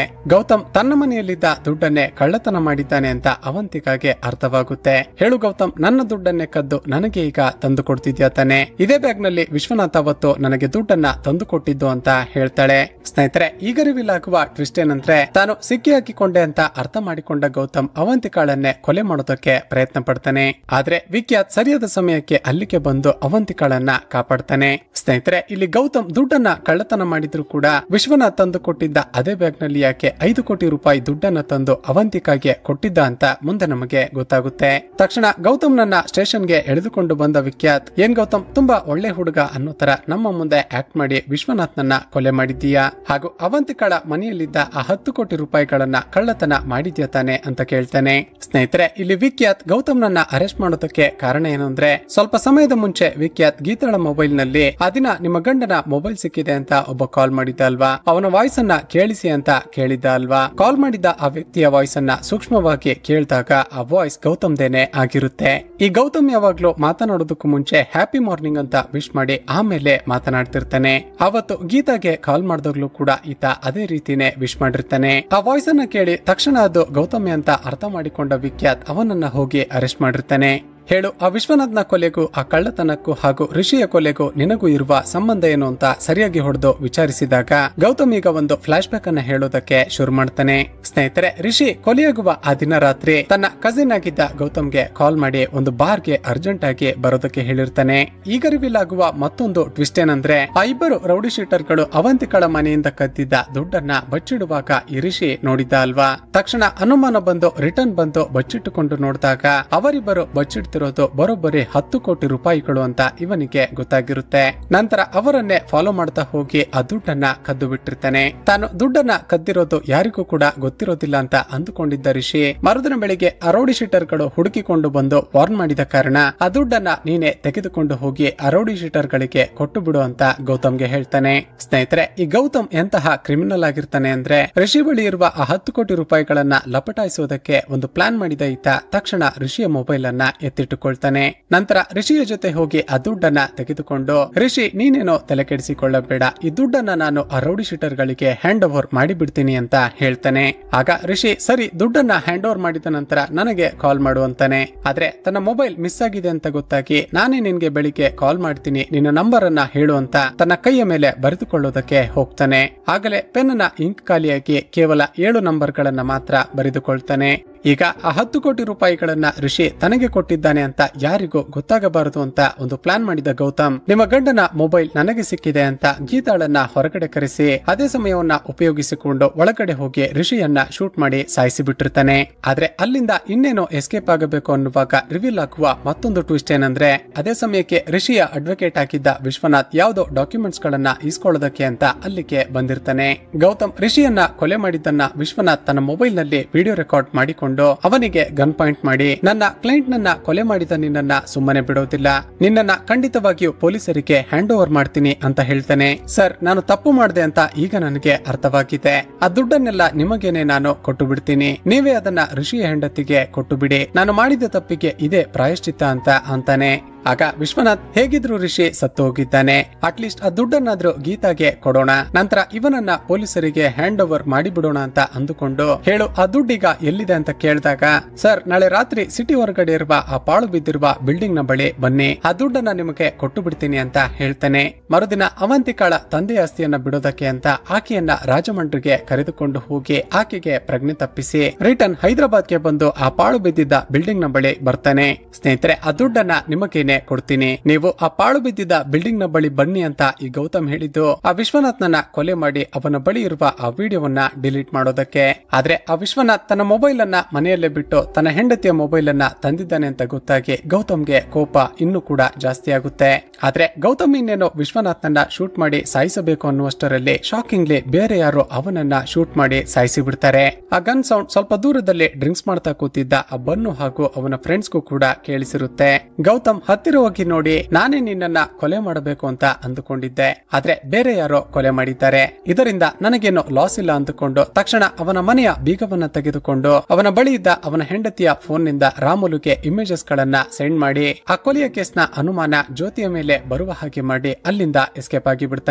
ಗೌತಮ್ ತನ್ನ ಮನೆಯಲ್ಲಿದ್ದ ದುಡ್ಡನ್ನೇ ಕಳ್ಳತನ ಮಾಡಿದ್ದಾನೆ ಅಂತ ಅವಂತಿಕಾಗೆ ಅರ್ಥವಾಗುತ್ತೆ ಹೇಳು ಗೌತಮ್ ನನ್ನ ದುಡ್ಡನ್ನೇ ಕದ್ದು ನನಗೆ ಈಗ ತಂದು ಕೊಡ್ತಿದ್ಯಾ ತಾನೆ ಇದೇ ಬ್ಯಾಗ್ ನಲ್ಲಿ ವಿಶ್ವನಾಥ್ ಅವತ್ತು ನನಗೆ ದುಡ್ಡನ್ನ ತಂದು ಕೊಟ್ಟಿದ್ದು ಅಂತ ಹೇಳ್ತಾಳೆ ಸ್ನೇಹಿತರೆ ಈಗ ರಿವೀಲ್ ಆಗುವ ಟ್ವಿಸ್ಟ್ ಏನಂದ್ರೆ ತಾನು ಸಿಕ್ಕಿ ಹಾಕಿಕೊಂಡೆ ಅಂತ ಅರ್ಥ ಮಾಡಿಕೊಂಡ ಗೌತಮ್ ಅವಂತಿಕಾಳನ್ನೇ ಕೊಲೆ ಮಾಡೋದಕ್ಕೆ ಪ್ರಯತ್ನ ಪಡ್ತಾನೆ ಆದ್ರೆ ವಿಖ್ಯಾತ್ ಸರಿಯಾದ ಸಮಯಕ್ಕೆ ಅಲ್ಲಿಗೆ ಬಂದು ಅವಂತಿಕಾಳನ್ನ ಕಾಪಾಡ್ತಾನೆ ಸ್ನೇಹಿತರೆ ಇಲ್ಲಿ ಗೌತಮ್ ದುಡ್ಡನ್ನ ಕಳ್ಳತನ ಮಾಡಿದ್ರು ಕೂಡ ವಿಶ್ವನಾಥ್ ತಂದು ಕೊಟ್ಟಿದ್ದ ಅದೇ ಬ್ಯಾಗ್ ನಲ್ಲಿ ಯಾಕೆ ಐದು ಕೋಟಿ ರೂಪಾಯಿ ದುಡ್ಡನ್ನ ತಂದು ಅವಂತಿಕಾಗೆ ಕೊಟ್ಟಿದ್ದ ಅಂತ ಮುಂದೆ ನಮಗೆ ಗೊತ್ತಾಗುತ್ತೆ ತಕ್ಷಣ ಗೌತಮ್ ನನ್ನ ಸ್ಟೇಷನ್ಗೆ ಎಳೆದುಕೊಂಡು ಬಂದ ವಿಖ್ಯಾತ್ ಏನ್ ಗೌತಮ್ ತುಂಬಾ ಒಳ್ಳೆ ಹುಡುಗ ಅನ್ನೋ ತರ ನಮ್ಮ ಮುಂದೆ ಆಕ್ಟ್ ಮಾಡಿ ವಿಶ್ವನಾಥ್ ನನ್ನ ಕೊಲೆ ಮಾಡಿದ್ದೀಯಾ ಹಾಗೂ ಅವಂತಿಕಾಳ ಮನೆಯಲ್ಲಿದ್ದ ಆ ಹತ್ತು ಕೋಟಿ ರೂಪಾಯಿಗಳನ್ನ ಕಳ್ಳತನ ಮಾಡಿದ್ಯಾ ತಾನೆ ಅಂತ ಕೇಳ್ತಾನೆ ಸ್ನೇಹಿತರೆ ಇಲ್ಲಿ ವಿಖ್ಯಾತ್ ಗೌತಮ್ ನನ್ನ ಅರೆಸ್ಟ್ ಮಾಡೋದಕ್ಕೆ ಕಾರಣ ಏನು ಅಂದ್ರೆ ಸ್ವಲ್ಪ ಸಮಯದ ಮುಂಚೆ ವಿಖ್ಯಾತ್ ಗೀತಾಳ ಮೊಬೈಲ್ ನಲ್ಲಿ ಆ ದಿನ ನಿಮ್ಮ ಗಂಡನ ಮೊಬೈಲ್ ಸಿಕ್ಕಿದೆ ಅಂತ ಒಬ್ಬ ಕಾಲ್ ಮಾಡಿದ್ದ ಅಲ್ವಾ ಅವನ ವಾಯ್ಸ್ ಅನ್ನ ಕೇಳಿಸಿ ಅಂತ ಕೇಳಿದ್ದ ಅಲ್ವಾ ಕಾಲ್ ಮಾಡಿದ ಆ ವ್ಯಕ್ತಿಯ ವಾಯ್ಸ್ ಅನ್ನ ಸೂಕ್ಷ್ಮವಾಗಿ ಕೇಳಿದಾಗ ಆ ವಾಯ್ಸ್ ಗೌತಮ್ದೇನೆ ಆಗಿರುತ್ತೆ ಈ ಗೌತಮ್ ಯಾವಾಗ್ಲೂ ಮಾತನಾಡೋದಕ್ಕೂ ಮುಂಚೆ ಹ್ಯಾಪಿ ಮಾರ್ನಿಂಗ್ ಅಂತ ವಿಶ್ ಮಾಡಿ ಆಮೇಲೆ ಮಾತನಾಡ್ತಿರ್ತಾನೆ ಅವತ್ತು ಗೀತಾಗೆ ಕಾಲ್ ಮಾಡಿದಾಗ್ಲೂ ಕೂಡ ಈತ ಅದೇ ರೀತಿನೇ ವಿಶ್ ಮಾಡಿರ್ತಾನೆ ಆ ವಾಯ್ಸ್ ಅನ್ನ ಕೇಳಿ ತಕ್ಷಣ ಅದು ಗೌತಮಿ ಅಂತ ಅರ್ಥ ಮಾಡಿಕೊಂಡ ವಿಖ್ಯಾತ್ ಅವನನ್ನ ಹೋಗಿ ಅರೆಸ್ಟ್ ಮಾಡಿರ್ತಾನೆ ಹೇಳು ಆ ವಿಶ್ವನಾಥ್ನ ಕೊಲೆಗೂ ಆ ಕಳ್ಳತನಕ್ಕೂ ಹಾಗೂ ಋಷಿಯ ಕೊಲೆಗೂ ನಿನಗೂ ಇರುವ ಸಂಬಂಧ ಏನು ಅಂತ ಸರಿಯಾಗಿ ಹೊಡೆದು ವಿಚಾರಿಸಿದಾಗ ಗೌತಮ್ ಈಗ ಒಂದು ಫ್ಲಾಶ್ ಬ್ಯಾಕ್ ಅನ್ನ ಹೇಳೋದಕ್ಕೆ ಶುರು ಮಾಡ್ತಾನೆ ಸ್ನೇಹಿತರೆ ರಿಷಿ ಕೊಲೆಯಾಗುವ ಆ ದಿನ ರಾತ್ರಿ ತನ್ನ ಕಸಿನ್ ಆಗಿದ್ದ ಗೌತಮ್ಗೆ ಕಾಲ್ ಮಾಡಿ ಒಂದು ಬಾರ್ಗೆ ಅರ್ಜೆಂಟ್ ಆಗಿ ಬರೋದಕ್ಕೆ ಹೇಳಿರ್ತಾನೆ ಈಗ ರಿವೀಲ್ ಆಗುವ ಮತ್ತೊಂದು ಟ್ವಿಸ್ಟ್ ಏನಂದ್ರೆ ಆ ಇಬ್ಬರು ರೌಡಿ ಶೀಟರ್ಗಳು ಅವಂತಿಕಳ ಮನೆಯಿಂದ ಕದ್ದಿದ್ದ ದುಡ್ಡನ್ನ ಬಚ್ಚಿಡುವಾಗ ಈ ರಿಷಿ ನೋಡಿದ್ದ ಅಲ್ವಾ ತಕ್ಷಣ ಅನುಮಾನ ಬಂದು ರಿಟರ್ನ್ ಬಂದು ಬಚ್ಚಿಟ್ಟುಕೊಂಡು ನೋಡಿದಾಗ ಅವರಿಬ್ಬರು ಬಚ್ಚಿಡ್ತಿರೋದು ಬರೋಬ್ಬರಿ ಹತ್ತು ಕೋಟಿ ರೂಪಾಯಿಗಳು ಅಂತ ಇವನಿಗೆ ಗೊತ್ತಾಗಿರುತ್ತೆ ನಂತರ ಅವರನ್ನೇ ಫಾಲೋ ಮಾಡ್ತಾ ಹೋಗಿ ಆ ದುಡ್ಡನ್ನ ಕದ್ದು ಬಿಟ್ಟಿರ್ತಾನೆ ತಾನು ದುಡ್ಡನ್ನ ಕದ್ದಿರೋದು ಯಾರಿಗೂ ಕೂಡ ಗೊತ್ತಿರೋದಿಲ್ಲ ಅಂತ ಅಂದುಕೊಂಡಿದ್ದ ರಿಷಿ ಮರುದಿನ ಬೆಳಿಗ್ಗೆ ಆ ರೌಡಿ ಶೀಟರ್ಗಳು ಹುಡುಕಿಕೊಂಡು ಬಂದು ವಾರ್ನ್ ಮಾಡಿದ ಕಾರಣ ಆ ದುಡ್ಡನ್ನ ನೀನೆ ತೆಗೆದುಕೊಂಡು ಹೋಗಿ ಆ ರೌಡಿ ಶೀಟರ್ಗಳಿಗೆ ಕೊಟ್ಟು ಬಿಡು ಅಂತ ಗೌತಮ್ಗೆ ಹೇಳ್ತಾನೆ ಸ್ನೇಹಿತರೆ ಈ ಗೌತಮ್ ಎಂತಹ ಕ್ರಿಮಿನಲ್ ಆಗಿರ್ತಾನೆ ಅಂದ್ರೆ ರಿಷಿ ಬಳಿ ಇರುವ ಆ ಹತ್ತು ಕೋಟಿ ರೂಪಾಯಿಗಳನ್ನ ಲಪಟಾಯಿಸುವುದಕ್ಕೆ ಒಂದು ಪ್ಲಾನ್ ಮಾಡಿದ ಈತ ತಕ್ಷಣ ರಿಷಿಯ ಮೊಬೈಲ್ ಅನ್ನ ಎತ್ತಿಟ್ಟುಕೊಳ್ತಾನೆ ನಂತರ ರಿಷಿಯ ಜೊತೆ ಹೋಗಿ ಆ ದುಡ್ಡನ್ನ ತೆಗೆದುಕೊಂಡು ರಿಷಿ ನೀನೇನೋ ತಲೆ ಕೆಡಿಸಿಕೊಳ್ಳಬೇಡ ಈ ದುಡ್ಡನ್ನ ನಾನು ಆ ರೌಡಿ ಶೀಟರ್ಗಳಿಗೆ ಹ್ಯಾಂಡ್ ಓವರ್ ಮಾಡಿಬಿಡ್ತೀನಿ ಅಂತ ಹೇಳ್ತಾನೆ ಆಗ ರಿಷಿ ಸರಿ ದುಡ್ಡನ್ನ ಹ್ಯಾಂಡ್ ಓವರ್ ಮಾಡಿದ ನಂತರ ನನಗೆ ಕಾಲ್ ಮಾಡು ಅಂತಾನೆ ಆದ್ರೆ ತನ್ನ ಮೊಬೈಲ್ ಮಿಸ್ ಆಗಿದೆ ಅಂತ ಗೊತ್ತಾಗಿ ನಾನೇ ನಿನ್ಗೆ ಬೆಳಿಗ್ಗೆ ಕಾಲ್ ಮಾಡ್ತೀನಿ ನಿನ್ನ ನಂಬರ್ ಅನ್ನ ಹೇಳು ಅಂತ ತನ್ನ ಕೈಯ ಮೇಲೆ ಬರೆದುಕೊಳ್ಳೋದಕ್ಕೆ ಹೋಗ್ತಾನೆ ಆಗಲೇ ಪೆನ್ನ ಇಂಕ್ ಖಾಲಿಯಾಗಿ ಕೇವಲ ಏಳು ನಂಬರ್ ಗಳನ್ನ ಮಾತ್ರ ಬರೆದುಕೊಳ್ತಾನೆ ಈಗ ಆ ಹತ್ತು ಕೋಟಿ ರೂಪಾಯಿಗಳನ್ನ ಋಷಿ ತನಗೆ ಕೊಟ್ಟಿದ್ದಾನೆ ಅಂತ ಯಾರಿಗೂ ಗೊತ್ತಾಗಬಾರದು ಅಂತ ಒಂದು ಪ್ಲಾನ್ ಮಾಡಿದ ಗೌತಮ್ ನಿಮ್ಮ ಗಂಡನ ಮೊಬೈಲ್ ನನಗೆ ಸಿಕ್ಕಿದೆ ಅಂತ ಗೀತಾಳನ್ನ ಹೊರಗಡೆ ಕರೆಸಿ ಅದೇ ಸಮಯವನ್ನ ಉಪಯೋಗಿಸಿಕೊಂಡು ಒಳಗಡೆ ಹೋಗಿ ಋಷಿಯನ್ನ ಶೂಟ್ ಮಾಡಿ ಸಾಯಿಸಿ ಬಿಟ್ಟಿರ್ತಾನೆ ಆದ್ರೆ ಅಲ್ಲಿಂದ ಇನ್ನೇನೋ ಎಸ್ಕೇಪ್ ಆಗಬೇಕು ಅನ್ನುವಾಗ ರಿವೀಲ್ ಆಗುವ ಮತ್ತೊಂದು ಟ್ವಿಸ್ಟ್ ಏನಂದ್ರೆ ಅದೇ ಸಮಯಕ್ಕೆ ಋಷಿಯ ಅಡ್ವೊಕೇಟ್ ಆಗಿದ್ದ ವಿಶ್ವನಾಥ್ ಯಾವುದೋ ಡಾಕ್ಯುಮೆಂಟ್ಸ್ ಗಳನ್ನ ಇಸ್ಕೊಳ್ಳೋದಕ್ಕೆ ಅಂತ ಅಲ್ಲಿಗೆ ಬಂದಿರ್ತಾನೆ ಗೌತಮ್ ಋಷಿಯನ್ನ ಕೊಲೆ ಮಾಡಿದ್ದನ್ನ ವಿಶ್ವನಾಥ್ ತನ್ನ ಮೊಬೈಲ್ ನಲ್ಲಿ ವಿಡಿಯೋ ರೆಕಾರ್ಡ್ ಮಾಡಿಕೊಂಡು ಅವನಿಗೆ ಗನ್ ಪಾಯಿಂಟ್ ಮಾಡಿ ನನ್ನ ಕ್ಲೈಂಟ್ ನನ್ನ ಕೊಲೆ ಮಾಡಿದ ನಿನ್ನನ್ನ ಸುಮ್ಮನೆ ಬಿಡೋದಿಲ್ಲ ನಿನ್ನನ್ನ ಖಂಡಿತವಾಗಿಯೂ ಪೊಲೀಸರಿಗೆ ಹ್ಯಾಂಡ್ ಓವರ್ ಮಾಡ್ತೀನಿ ಅಂತ ಹೇಳ್ತಾನೆ ಸರ್ ನಾನು ತಪ್ಪು ಮಾಡಿದೆ ಅಂತ ಈಗ ನನಗೆ ಅರ್ಥವಾಗಿದೆ ಆ ದುಡ್ಡನ್ನೆಲ್ಲ ನಿಮಗೇನೆ ನಾನು ಕೊಟ್ಟು ಬಿಡ್ತೀನಿ ನೀವೇ ಅದನ್ನ ಋಷಿಯ ಹೆಂಡತಿಗೆ ಕೊಟ್ಟು ಬಿಡಿ ನಾನು ಮಾಡಿದ ತಪ್ಪಿಗೆ ಇದೇ ಪ್ರಾಯಶ್ಚಿತ್ತ ಅಂತ ಅಂತಾನೆ ಆಗ ವಿಶ್ವನಾಥ್ ಹೇಗಿದ್ರು ಋಷಿ ಸತ್ತು ಹೋಗಿದ್ದಾನೆ ಅಟ್ಲೀಸ್ಟ್ ಆ ದುಡ್ಡನ್ನಾದ್ರೂ ಗೀತಾಗೆ ಕೊಡೋಣ ನಂತರ ಇವನನ್ನ ಪೊಲೀಸರಿಗೆ ಹ್ಯಾಂಡ್ ಓವರ್ ಮಾಡಿಬಿಡೋಣ ಅಂತ ಅಂದುಕೊಂಡು ಹೇಳು ಆ ದುಡ್ಡೀಗ ಎಲ್ಲಿದೆ ಅಂತ ಕೇಳಿದಾಗ ಸರ್ ನಾಳೆ ರಾತ್ರಿ ಸಿಟಿ ಹೊರಗಡೆ ಇರುವ ಆ ಪಾಳು ಬಿದ್ದಿರುವ ಬಿಲ್ಡಿಂಗ್ ನ ಬಳಿ ಬನ್ನಿ ಆ ದುಡ್ಡನ್ನ ನಿಮಗೆ ಕೊಟ್ಟು ಬಿಡ್ತೀನಿ ಅಂತ ಹೇಳ್ತಾನೆ ಮರುದಿನ ಅವಂತಿಕಾಳ ತಂದೆ ಆಸ್ತಿಯನ್ನ ಬಿಡೋದಕ್ಕೆ ಅಂತ ಆಕೆಯನ್ನ ರಾಜಮಂಡ್ರಿಗೆ ಕರೆದುಕೊಂಡು ಹೋಗಿ ಆಕೆಗೆ ಪ್ರಜ್ಞೆ ತಪ್ಪಿಸಿ ರಿಟರ್ನ್ ಹೈದರಾಬಾದ್ಗೆ ಬಂದು ಆ ಪಾಳು ಬಿದ್ದಿದ್ದ ಬಿಲ್ಡಿಂಗ್ ನ ಬಳಿ ಬರ್ತಾನೆ ಸ್ನೇಹಿತರೆ ಆ ದುಡ್ಡನ್ನ ನಿಮಗೇನೆ ಕೊಡ್ತೀನಿ ನೀವು ಆ ಪಾಳು ಬಿದ್ದಿದ್ದ ಬಿಲ್ಡಿಂಗ್ ನ ಬಳಿ ಬನ್ನಿ ಅಂತ ಈ ಗೌತಮ್ ಹೇಳಿದ್ದು ಆ ವಿಶ್ವನಾಥ್ನನ್ನ ಕೊಲೆ ಮಾಡಿ ಅವನ ಬಳಿ ಇರುವ ಆ ವಿಡಿಯೋವನ್ನ ಡಿಲೀಟ್ ಮಾಡೋದಕ್ಕೆ ಆದ್ರೆ ಆ ವಿಶ್ವನಾಥ್ ತನ್ನ ಮೊಬೈಲ್ ಅನ್ನ ಮನೆಯಲ್ಲೇ ಬಿಟ್ಟು ತನ್ನ ಹೆಂಡತಿಯ ಮೊಬೈಲ್ ಅನ್ನ ತಂದಿದ್ದಾನೆ ಅಂತ ಗೊತ್ತಾಗಿ ಗೌತಮ್ಗೆ ಕೋಪ ಇನ್ನೂ ಕೂಡ ಜಾಸ್ತಿ ಆಗುತ್ತೆ ಆದ್ರೆ ಗೌತಮ್ ಇನ್ನೇನೋ ವಿಶ್ವನಾಥ್ನನ್ನ ಶೂಟ್ ಮಾಡಿ ಸಾಯಿಸಬೇಕು ಅನ್ನುವಷ್ಟರಲ್ಲಿ ಶಾಕಿಂಗ್ಲಿ ಬೇರೆ ಯಾರೋ ಅವನನ್ನ ಶೂಟ್ ಮಾಡಿ ಸಾಯಿಸಿ ಬಿಡ್ತಾರೆ ಆ ಗನ್ ಸೌಂಡ್ ಸ್ವಲ್ಪ ದೂರದಲ್ಲಿ ಡ್ರಿಂಕ್ಸ್ ಮಾಡ್ತಾ ಕೂತಿದ್ದ ಆ ಬನ್ನು ಹಾಗೂ ಅವನ ಫ್ರೆಂಡ್ಸ್ಗೂ ಕೂಡ ಕೇಳಿಸಿರುತ್ತೆ ಗೌತಮ್ ಹತ್ತಿರ ಹೋಗಿ ನೋಡಿ ನಾನೇ ನಿನ್ನನ್ನ ಕೊಲೆ ಮಾಡಬೇಕು ಅಂತ ಅಂದುಕೊಂಡಿದ್ದೆ ಆದ್ರೆ ಬೇರೆ ಯಾರೋ ಕೊಲೆ ಮಾಡಿದ್ದಾರೆ ಇದರಿಂದ ನನಗೇನೋ ಲಾಸ್ ಇಲ್ಲ ಅಂದುಕೊಂಡು ತಕ್ಷಣ ಅವನ ಮನೆಯ ಬೀಗವನ್ನ ತೆಗೆದುಕೊಂಡು ಅವನ ಬಳಿ ಇದ್ದ ಅವನ ಹೆಂಡತಿಯ ಫೋನ್ ನಿಂದ ರಾಮುಲುಗೆ ಇಮೇಜಸ್ ಗಳನ್ನ ಸೆಂಡ್ ಮಾಡಿ ಆ ಕೊಲೆಯ ಕೇಸ್ನ ಅನುಮಾನ ಜ್ಯೋತಿಯ ಮೇಲೆ ಬರುವ ಹಾಗೆ ಮಾಡಿ ಅಲ್ಲಿಂದ ಎಸ್ಕೇಪ್ ಆಗಿ ಬಿಡ್ತಾನೆ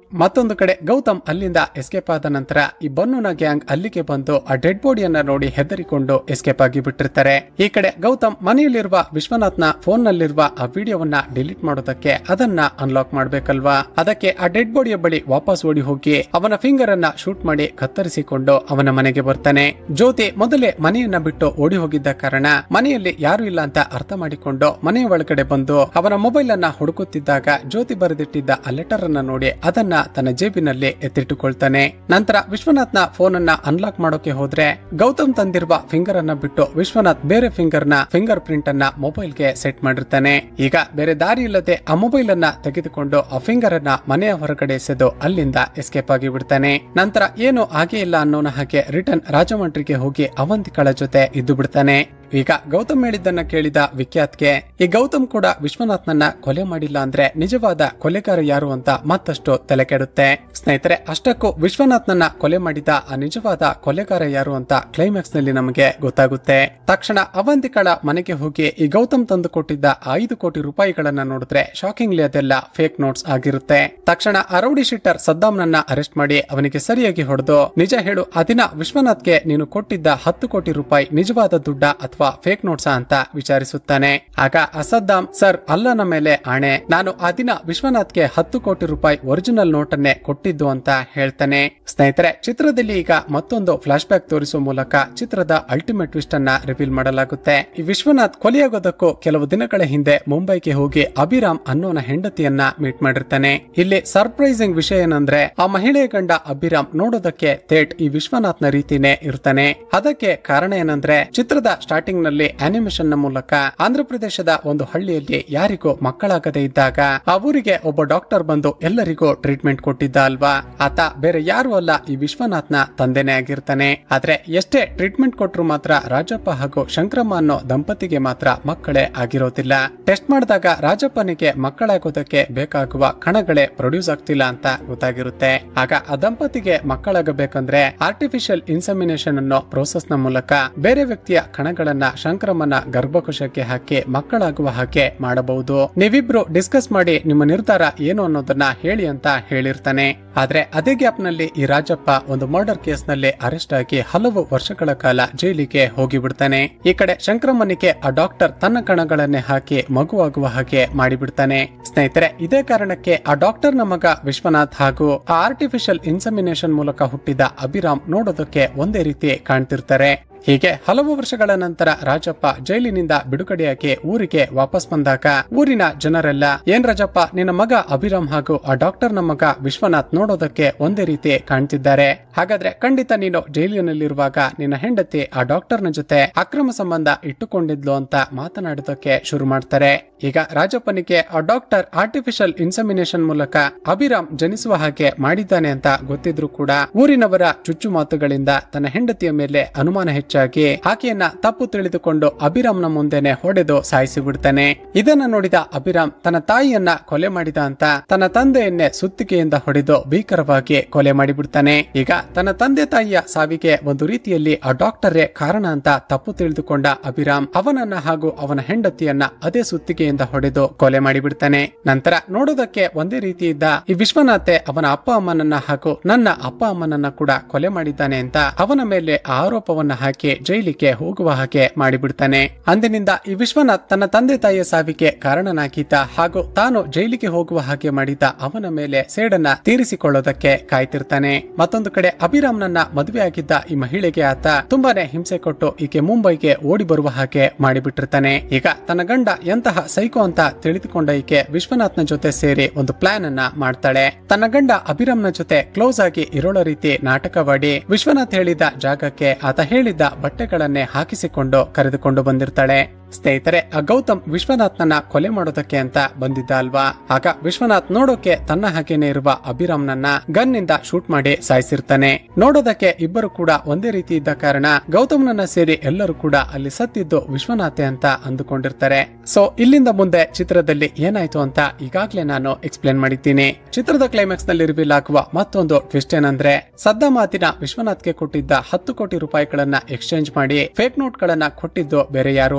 ಮತ್ತೊಂದು ಕಡೆ ಗೌತಮ್ ಅಲ್ಲಿಂದ ಎಸ್ಕೇಪ್ ಆದ ನಂತರ ಈ ಬನ್ನುನ ಗ್ಯಾಂಗ್ ಅಲ್ಲಿಗೆ ಬಂದು ಆ ಡೆಡ್ ಬಾಡಿಯನ್ನ ನೋಡಿ ಹೆದರಿಕೊಂಡು ಎಸ್ಕೇಪ್ ಆಗಿ ಬಿಟ್ಟಿರ್ತಾರೆ ಈ ಕಡೆ ಗೌತಮ್ ಮನೆಯಲ್ಲಿರುವ ವಿಶ್ವನಾಥ್ನ ಫೋನ್ ನಲ್ಲಿರುವ ಆ ವಿಡಿಯೋವನ್ನ ಡಿಲೀಟ್ ಮಾಡೋದಕ್ಕೆ ಅದನ್ನ ಅನ್ಲಾಕ್ ಮಾಡ್ಬೇಕಲ್ವಾ ಅದಕ್ಕೆ ಆ ಡೆಡ್ ಬಾಡಿಯ ಬಳಿ ವಾಪಸ್ ಓಡಿ ಹೋಗಿ ಅವನ ಫಿಂಗರ್ ಅನ್ನ ಶೂಟ್ ಮಾಡಿ ಕತ್ತರಿಸಿಕೊಂಡು ಅವನ ಮನೆಗೆ ಬರ್ತಾನೆ ಜ್ಯೋತಿ ಮೊದಲೇ ಮನೆಯನ್ನ ಬಿಟ್ಟು ಓಡಿ ಹೋಗಿದ್ದ ಕಾರಣ ಮನೆಯಲ್ಲಿ ಯಾರು ಇಲ್ಲ ಅಂತ ಅರ್ಥ ಮಾಡಿಕೊಂಡು ಮನೆಯ ಒಳಗಡೆ ಬಂದು ಅವನ ಮೊಬೈಲ್ ಅನ್ನ ಹುಡುಕುತ್ತಿದ್ದಾಗ ಜ್ಯೋತಿ ಬರೆದಿಟ್ಟಿದ್ದ ಆ ಲೆಟರ್ ಅನ್ನ ನೋಡಿ ಅದನ್ನ ತನ್ನ ಜೇಬಿನಲ್ಲಿ ಎತ್ತಿಟ್ಟುಕೊಳ್ತಾನೆ ನಂತರ ವಿಶ್ವನಾಥ್ನ ಫೋನ್ ಅನ್ನ ಅನ್ಲಾಕ್ ಮಾಡೋಕೆ ಹೋದ್ರೆ ಗೌತಮ್ ತಂದಿರುವ ಫಿಂಗರ್ ಅನ್ನ ಬಿಟ್ಟು ವಿಶ್ವನಾಥ್ ಬೇರೆ ಫಿಂಗರ್ ನ ಫಿಂಗರ್ ಪ್ರಿಂಟ್ ಅನ್ನ ಮೊಬೈಲ್ ಗೆ ಸೆಟ್ ಮಾಡಿರ್ತಾನೆ ಈಗ ಬೇರೆ ದಾರಿ ಇಲ್ಲದೆ ಆ ಮೊಬೈಲ್ ಅನ್ನ ತೆಗೆದುಕೊಂಡು ಆ ಫಿಂಗರ್ ಅನ್ನ ಮನೆಯ ಹೊರಗಡೆ ಎಸೆದು ಅಲ್ಲಿಂದ ಎಸ್ಕೇಪ್ ಆಗಿ ಬಿಡ್ತಾನೆ ನಂತರ ಏನು ಆಗೇ ಇಲ್ಲ ಅನ್ನೋನ ಹಾಗೆ ರಿಟರ್ನ್ ರಾಜಮಂಡ್ರಿಗೆ ಹೋಗಿ ಅವಂತಿಕಳ ಜೊತೆ ಇದ್ದು ಬಿಡ್ತಾನೆ ಈಗ ಗೌತಮ್ ಹೇಳಿದ್ದನ್ನ ಕೇಳಿದ ವಿಖ್ಯಾತ್ಗೆ ಈ ಗೌತಮ್ ಕೂಡ ವಿಶ್ವನಾಥ್ನನ್ನ ಕೊಲೆ ಮಾಡಿಲ್ಲ ಅಂದ್ರೆ ನಿಜವಾದ ಕೊಲೆಗಾರ ಯಾರು ಅಂತ ಮತ್ತಷ್ಟು ತಲೆ ಕೆಡುತ್ತೆ ಸ್ನೇಹಿತರೆ ಅಷ್ಟಕ್ಕೂ ವಿಶ್ವನಾಥ್ನನ್ನ ಕೊಲೆ ಮಾಡಿದ ಆ ನಿಜವಾದ ಕೊಲೆಗಾರ ಯಾರು ಅಂತ ಕ್ಲೈಮ್ಯಾಕ್ಸ್ ನಲ್ಲಿ ನಮಗೆ ಗೊತ್ತಾಗುತ್ತೆ ತಕ್ಷಣ ಅವಂತಿಕಳ ಮನೆಗೆ ಹೋಗಿ ಈ ಗೌತಮ್ ತಂದು ಕೊಟ್ಟಿದ್ದ ಐದು ಕೋಟಿ ರೂಪಾಯಿಗಳನ್ನ ನೋಡಿದ್ರೆ ಶಾಕಿಂಗ್ಲಿ ಅದೆಲ್ಲ ಫೇಕ್ ನೋಟ್ಸ್ ಆಗಿರುತ್ತೆ ತಕ್ಷಣ ಆ ರೌಡಿ ಶೀಟರ್ ಸದ್ದಾಂನನ್ನ ಅರೆಸ್ಟ್ ಮಾಡಿ ಅವನಿಗೆ ಸರಿಯಾಗಿ ಹೊಡೆದು ನಿಜ ಹೇಳು ಆ ದಿನ ವಿಶ್ವನಾಥ್ಗೆ ನೀನು ಕೊಟ್ಟಿದ್ದ ಹತ್ತು ಕೋಟಿ ರೂಪಾಯಿ ನಿಜವಾದ ದುಡ್ಡ ಅಥವಾ ಫೇಕ್ ನೋಟ್ಸಾ ಅಂತ ವಿಚಾರಿಸುತ್ತಾನೆ ಆಗ ಅಸದ್ದಾಂ ಸರ್ ಅಲ್ಲನ ಮೇಲೆ ಆಣೆ ನಾನು ಆ ದಿನ ವಿಶ್ವನಾಥ್ಗೆ ಹತ್ತು ಕೋಟಿ ರೂಪಾಯಿ ಒರಿಜಿನಲ್ ನೋಟನ್ನೇ ಕೊಟ್ಟಿದ್ದು ಅಂತ ಹೇಳ್ತಾನೆ ಸ್ನೇಹಿತರೆ ಚಿತ್ರದಲ್ಲಿ ಈಗ ಮತ್ತೊಂದು ಫ್ಲಾಶ್ ಬ್ಯಾಕ್ ತೋರಿಸುವ ಮೂಲಕ ಚಿತ್ರದ ಅಲ್ಟಿಮೇಟ್ ಟ್ವಿಸ್ಟ್ ಅನ್ನ ರಿವೀಲ್ ಮಾಡಲಾಗುತ್ತೆ ಈ ವಿಶ್ವನಾಥ್ ಕೊಲೆಯಾಗೋದಕ್ಕೂ ಕೆಲವು ದಿನಗಳ ಹಿಂದೆ ಮುಂಬೈಗೆ ಹೋಗಿ ಅಭಿರಾಮ್ ಅನ್ನೋನ ಹೆಂಡತಿಯನ್ನ ಮೀಟ್ ಮಾಡಿರ್ತಾನೆ ಇಲ್ಲಿ ಸರ್ಪ್ರೈಸಿಂಗ್ ವಿಷಯ ಏನಂದ್ರೆ ಆ ಮಹಿಳೆಯ ಗಂಡ ಅಭಿರಾಮ್ ನೋಡೋದಕ್ಕೆ ಥೇಟ್ ಈ ವಿಶ್ವನಾಥ್ನ ರೀತಿನೇ ಇರ್ತಾನೆ ಅದಕ್ಕೆ ಕಾರಣ ಏನಂದ್ರೆ ಚಿತ್ರದ ಸ್ಟಾರ್ಟಿಂಗ್ ನಲ್ಲಿ ಅನಿಮೇಷನ್ ನ ಮೂಲಕ ಆಂಧ್ರ ಪ್ರದೇಶದ ಒಂದು ಹಳ್ಳಿಯಲ್ಲಿ ಯಾರಿಗೂ ಮಕ್ಕಳಾಗದೇ ಇದ್ದಾಗ ಆ ಊರಿಗೆ ಒಬ್ಬ ಡಾಕ್ಟರ್ ಬಂದು ಎಲ್ಲರಿಗೂ ಟ್ರೀಟ್ಮೆಂಟ್ ಕೊಟ್ಟಿದ್ದ ಅಲ್ವಾ ಆತ ಬೇರೆ ಯಾರು ಅಲ್ಲ ಈ ವಿಶ್ವನಾಥ್ನ ತಂದೆನೇ ಆಗಿರ್ತಾನೆ ಆದ್ರೆ ಎಷ್ಟೇ ಟ್ರೀಟ್ಮೆಂಟ್ ಕೊಟ್ರು ಮಾತ್ರ ರಾಜಪ್ಪ ಹಾಗೂ ಶಂಕ್ರಮ್ಮ ಅನ್ನೋ ದಂಪತಿಗೆ ಮಾತ್ರ ಮಕ್ಕಳೇ ಆಗಿರೋದಿಲ್ಲ ಟೆಸ್ಟ್ ಮಾಡಿದಾಗ ರಾಜಪ್ಪನಿಗೆ ಮಕ್ಕಳಾಗೋದಕ್ಕೆ ಬೇಕಾಗುವ ಕಣಗಳೇ ಪ್ರೊಡ್ಯೂಸ್ ಆಗ್ತಿಲ್ಲ ಅಂತ ಗೊತ್ತಾಗಿರುತ್ತೆ ಆಗ ಆ ದಂಪತಿಗೆ ಮಕ್ಕಳಾಗಬೇಕಂದ್ರೆ ಆರ್ಟಿಫಿಷಿಯಲ್ ಇನ್ಸಮಿನೇಷನ್ ಅನ್ನೋ ಪ್ರೋಸೆಸ್ ನ ಮೂಲಕ ಬೇರೆ ವ್ಯಕ್ತಿಯ ಕಣಗಳನ್ನ ಶಂಕ್ರಮನ ಗರ್ಭಕೋಶಕ್ಕೆ ಹಾಕಿ ಮಕ್ಕಳಾಗುವ ಹಾಗೆ ಮಾಡಬಹುದು ನೀವಿಬ್ರು ಡಿಸ್ಕಸ್ ಮಾಡಿ ನಿಮ್ಮ ನಿರ್ಧಾರ ಏನು ಅನ್ನೋದನ್ನ ಹೇಳಿ ಅಂತ ಹೇಳಿರ್ತಾನೆ ಆದ್ರೆ ಅದೇ ಗ್ಯಾಪ್ ನಲ್ಲಿ ಈ ರಾಜಪ್ಪ ಒಂದು ಮರ್ಡರ್ ಕೇಸ್ ನಲ್ಲಿ ಅರೆಸ್ಟ್ ಆಗಿ ಹಲವು ವರ್ಷಗಳ ಕಾಲ ಜೈಲಿಗೆ ಹೋಗಿಬಿಡ್ತಾನೆ ಈ ಕಡೆ ಶಂಕ್ರಮನಿಗೆ ಆ ಡಾಕ್ಟರ್ ತನ್ನ ಕಣಗಳನ್ನೇ ಹಾಕಿ ಮಗುವಾಗುವ ಹಾಗೆ ಮಾಡಿಬಿಡ್ತಾನೆ ಸ್ನೇಹಿತರೆ ಇದೇ ಕಾರಣಕ್ಕೆ ಆ ಡಾಕ್ಟರ್ ನ ಮಗ ವಿಶ್ವನಾಥ್ ಹಾಗೂ ಆ ಆರ್ಟಿಫಿಷಿಯಲ್ ಇನ್ಸಮಿನೇಷನ್ ಮೂಲಕ ಹುಟ್ಟಿದ ಅಭಿರಾಮ್ ನೋಡೋದಕ್ಕೆ ಒಂದೇ ರೀತಿ ಕಾಣ್ತಿರ್ತಾರೆ ಹೀಗೆ ಹಲವು ವರ್ಷಗಳ ನಂತರ ರಾಜಪ್ಪ ಜೈಲಿನಿಂದ ಬಿಡುಗಡೆಯಾಗಿ ಊರಿಗೆ ವಾಪಸ್ ಬಂದಾಗ ಊರಿನ ಜನರೆಲ್ಲ ಏನ್ ರಾಜಪ್ಪ ನಿನ್ನ ಮಗ ಅಭಿರಾಮ್ ಹಾಗೂ ಆ ಡಾಕ್ಟರ್ ನ ಮಗ ವಿಶ್ವನಾಥ್ ನೋಡೋದಕ್ಕೆ ಒಂದೇ ರೀತಿ ಕಾಣ್ತಿದ್ದಾರೆ ಹಾಗಾದ್ರೆ ಖಂಡಿತ ನೀನು ಜೈಲಿನಲ್ಲಿರುವಾಗ ನಿನ್ನ ಹೆಂಡತಿ ಆ ಡಾಕ್ಟರ್ನ ಜೊತೆ ಅಕ್ರಮ ಸಂಬಂಧ ಇಟ್ಟುಕೊಂಡಿದ್ಲು ಅಂತ ಮಾತನಾಡೋದಕ್ಕೆ ಶುರು ಮಾಡ್ತಾರೆ ಈಗ ರಾಜಪ್ಪನಿಗೆ ಆ ಡಾಕ್ಟರ್ ಆರ್ಟಿಫಿಷಿಯಲ್ ಇನ್ಸಮಿನೇಷನ್ ಮೂಲಕ ಅಭಿರಾಮ್ ಜನಿಸುವ ಹಾಗೆ ಮಾಡಿದ್ದಾನೆ ಅಂತ ಗೊತ್ತಿದ್ರು ಕೂಡ ಊರಿನವರ ಚುಚ್ಚು ಮಾತುಗಳಿಂದ ತನ್ನ ಹೆಂಡತಿಯ ಮೇಲೆ ಅನುಮಾನ ಹೆಚ್ಚಾಗಿ ಆಕೆಯನ್ನ ತಪ್ಪು ತಿಳಿದುಕೊಂಡು ಅಭಿರಾಮ್ನ ಮುಂದೆನೆ ಹೊಡೆದು ಸಾಯಿಸಿ ಬಿಡ್ತಾನೆ ಇದನ್ನ ನೋಡಿದ ಅಭಿರಾಮ್ ತನ್ನ ತಾಯಿಯನ್ನ ಕೊಲೆ ಮಾಡಿದ ಅಂತ ತನ್ನ ತಂದೆಯನ್ನೇ ಸುತ್ತಿಗೆಯಿಂದ ಹೊಡೆದು ಭೀಕರವಾಗಿ ಕೊಲೆ ಮಾಡಿಬಿಡ್ತಾನೆ ಈಗ ತನ್ನ ತಂದೆ ತಾಯಿಯ ಸಾವಿಗೆ ಒಂದು ರೀತಿಯಲ್ಲಿ ಆ ಡಾಕ್ಟರೇ ಕಾರಣ ಅಂತ ತಪ್ಪು ತಿಳಿದುಕೊಂಡ ಅಭಿರಾಮ್ ಅವನನ್ನ ಹಾಗೂ ಅವನ ಹೆಂಡತಿಯನ್ನ ಅದೇ ಸುತ್ತಿಗೆಯಿಂದ ಹೊಡೆದು ಕೊಲೆ ಮಾಡಿಬಿಡ್ತಾನೆ ನಂತರ ನೋಡೋದಕ್ಕೆ ಒಂದೇ ರೀತಿ ಇದ್ದ ಈ ವಿಶ್ವನಾಥೆ ಅವನ ಅಪ್ಪ ಅಮ್ಮನನ್ನ ಹಾಗೂ ನನ್ನ ಅಪ್ಪ ಅಮ್ಮನನ್ನ ಕೂಡ ಕೊಲೆ ಮಾಡಿದ್ದಾನೆ ಅಂತ ಅವನ ಮೇಲೆ ಆ ಆರೋಪವನ್ನ ಹಾಕಿ ಜೈಲಿಗೆ ಹೋಗುವ ಹಾಗೆ ಮಾಡಿಬಿಡ್ತಾನೆ ಅಂದಿನಿಂದ ಈ ವಿಶ್ವನಾಥ್ ತನ್ನ ತಂದೆ ತಾಯಿಯ ಸಾವಿಗೆ ಕಾರಣನಾಗಿದ್ದ ಹಾಗೂ ತಾನು ಜೈಲಿಗೆ ಹೋಗುವ ಹಾಗೆ ಮಾಡಿದ್ದ ಅವನ ಮೇಲೆ ಸೇಡನ್ನ ತೀರಿಸಿಕೊಳ್ಳೋದಕ್ಕೆ ಕಾಯ್ತಿರ್ತಾನೆ ಮತ್ತೊಂದು ಕಡೆ ಅಭಿರಾಮ್ನನ್ನ ಮದುವೆಯಾಗಿದ್ದ ಈ ಮಹಿಳೆಗೆ ಆತ ತುಂಬಾನೇ ಹಿಂಸೆ ಕೊಟ್ಟು ಈಕೆ ಮುಂಬೈಗೆ ಓಡಿ ಬರುವ ಹಾಗೆ ಮಾಡಿಬಿಟ್ಟಿರ್ತಾನೆ ಈಗ ತನ್ನ ಗಂಡ ಎಂತಹ ಸೈಕೋ ಅಂತ ತಿಳಿದುಕೊಂಡ ಈಕೆ ವಿಶ್ವನಾಥ್ನ ಜೊತೆ ಸೇರಿ ಒಂದು ಪ್ಲಾನ್ ಅನ್ನ ಮಾಡ್ತಾಳೆ ತನ್ನ ಗಂಡ ಅಭಿರಾಮ್ನ ಜೊತೆ ಕ್ಲೋಸ್ ಆಗಿ ಇರೋಳ ರೀತಿ ನಾಟಕವಾಡಿ ವಿಶ್ವನಾಥ್ ಹೇಳಿದ ಜಾಗಕ್ಕೆ ಆತ ಹೇಳಿದ್ದ ಬಟ್ಟೆಗಳನ್ನೇ ಹಾಕಿಸಿಕೊಂಡು ಕರೆದುಕೊಂಡು ಬಂದಿರ್ತಾಳೆ ಸ್ನೇಹಿತರೆ ಆ ಗೌತಮ್ ವಿಶ್ವನಾಥ್ನನ್ನ ಕೊಲೆ ಮಾಡೋದಕ್ಕೆ ಅಂತ ಬಂದಿದ್ದ ಅಲ್ವಾ ಆಗ ವಿಶ್ವನಾಥ್ ನೋಡೋಕೆ ತನ್ನ ಹಾಗೇನೆ ಇರುವ ಅಭಿರಾಮ್ನನ್ನ ಗನ್ ನಿಂದ ಶೂಟ್ ಮಾಡಿ ಸಾಯಿಸಿರ್ತಾನೆ ನೋಡೋದಕ್ಕೆ ಇಬ್ಬರು ಕೂಡ ಒಂದೇ ರೀತಿ ಇದ್ದ ಕಾರಣ ಗೌತಮ್ನನ್ನ ಸೇರಿ ಎಲ್ಲರೂ ಕೂಡ ಅಲ್ಲಿ ಸತ್ತಿದ್ದು ವಿಶ್ವನಾಥೆ ಅಂತ ಅಂದುಕೊಂಡಿರ್ತಾರೆ ಸೊ ಇಲ್ಲಿಂದ ಮುಂದೆ ಚಿತ್ರದಲ್ಲಿ ಏನಾಯ್ತು ಅಂತ ಈಗಾಗ್ಲೇ ನಾನು ಎಕ್ಸ್ಪ್ಲೇನ್ ಮಾಡಿದ್ದೀನಿ ಚಿತ್ರದ ಕ್ಲೈಮ್ಯಾಕ್ಸ್ ನಲ್ಲಿ ರಿವೀಲ್ ಆಗುವ ಮತ್ತೊಂದು ಟ್ವಿಸ್ಟ್ ಏನಂದ್ರೆ ಸದ್ದ ಮಾತಿನ ವಿಶ್ವನಾಥ್ಗೆ ಕೊಟ್ಟಿದ್ದ ಹತ್ತು ಕೋಟಿ ರೂಪಾಯಿಗಳನ್ನ ಎಕ್ಸ್ಚೇಂಜ್ ಮಾಡಿ ಫೇಕ್ ನೋಟ್ ಗಳನ್ನ ಕೊಟ್ಟಿದ್ದು ಬೇರೆ ಯಾರೂ ಅಲ್ಲ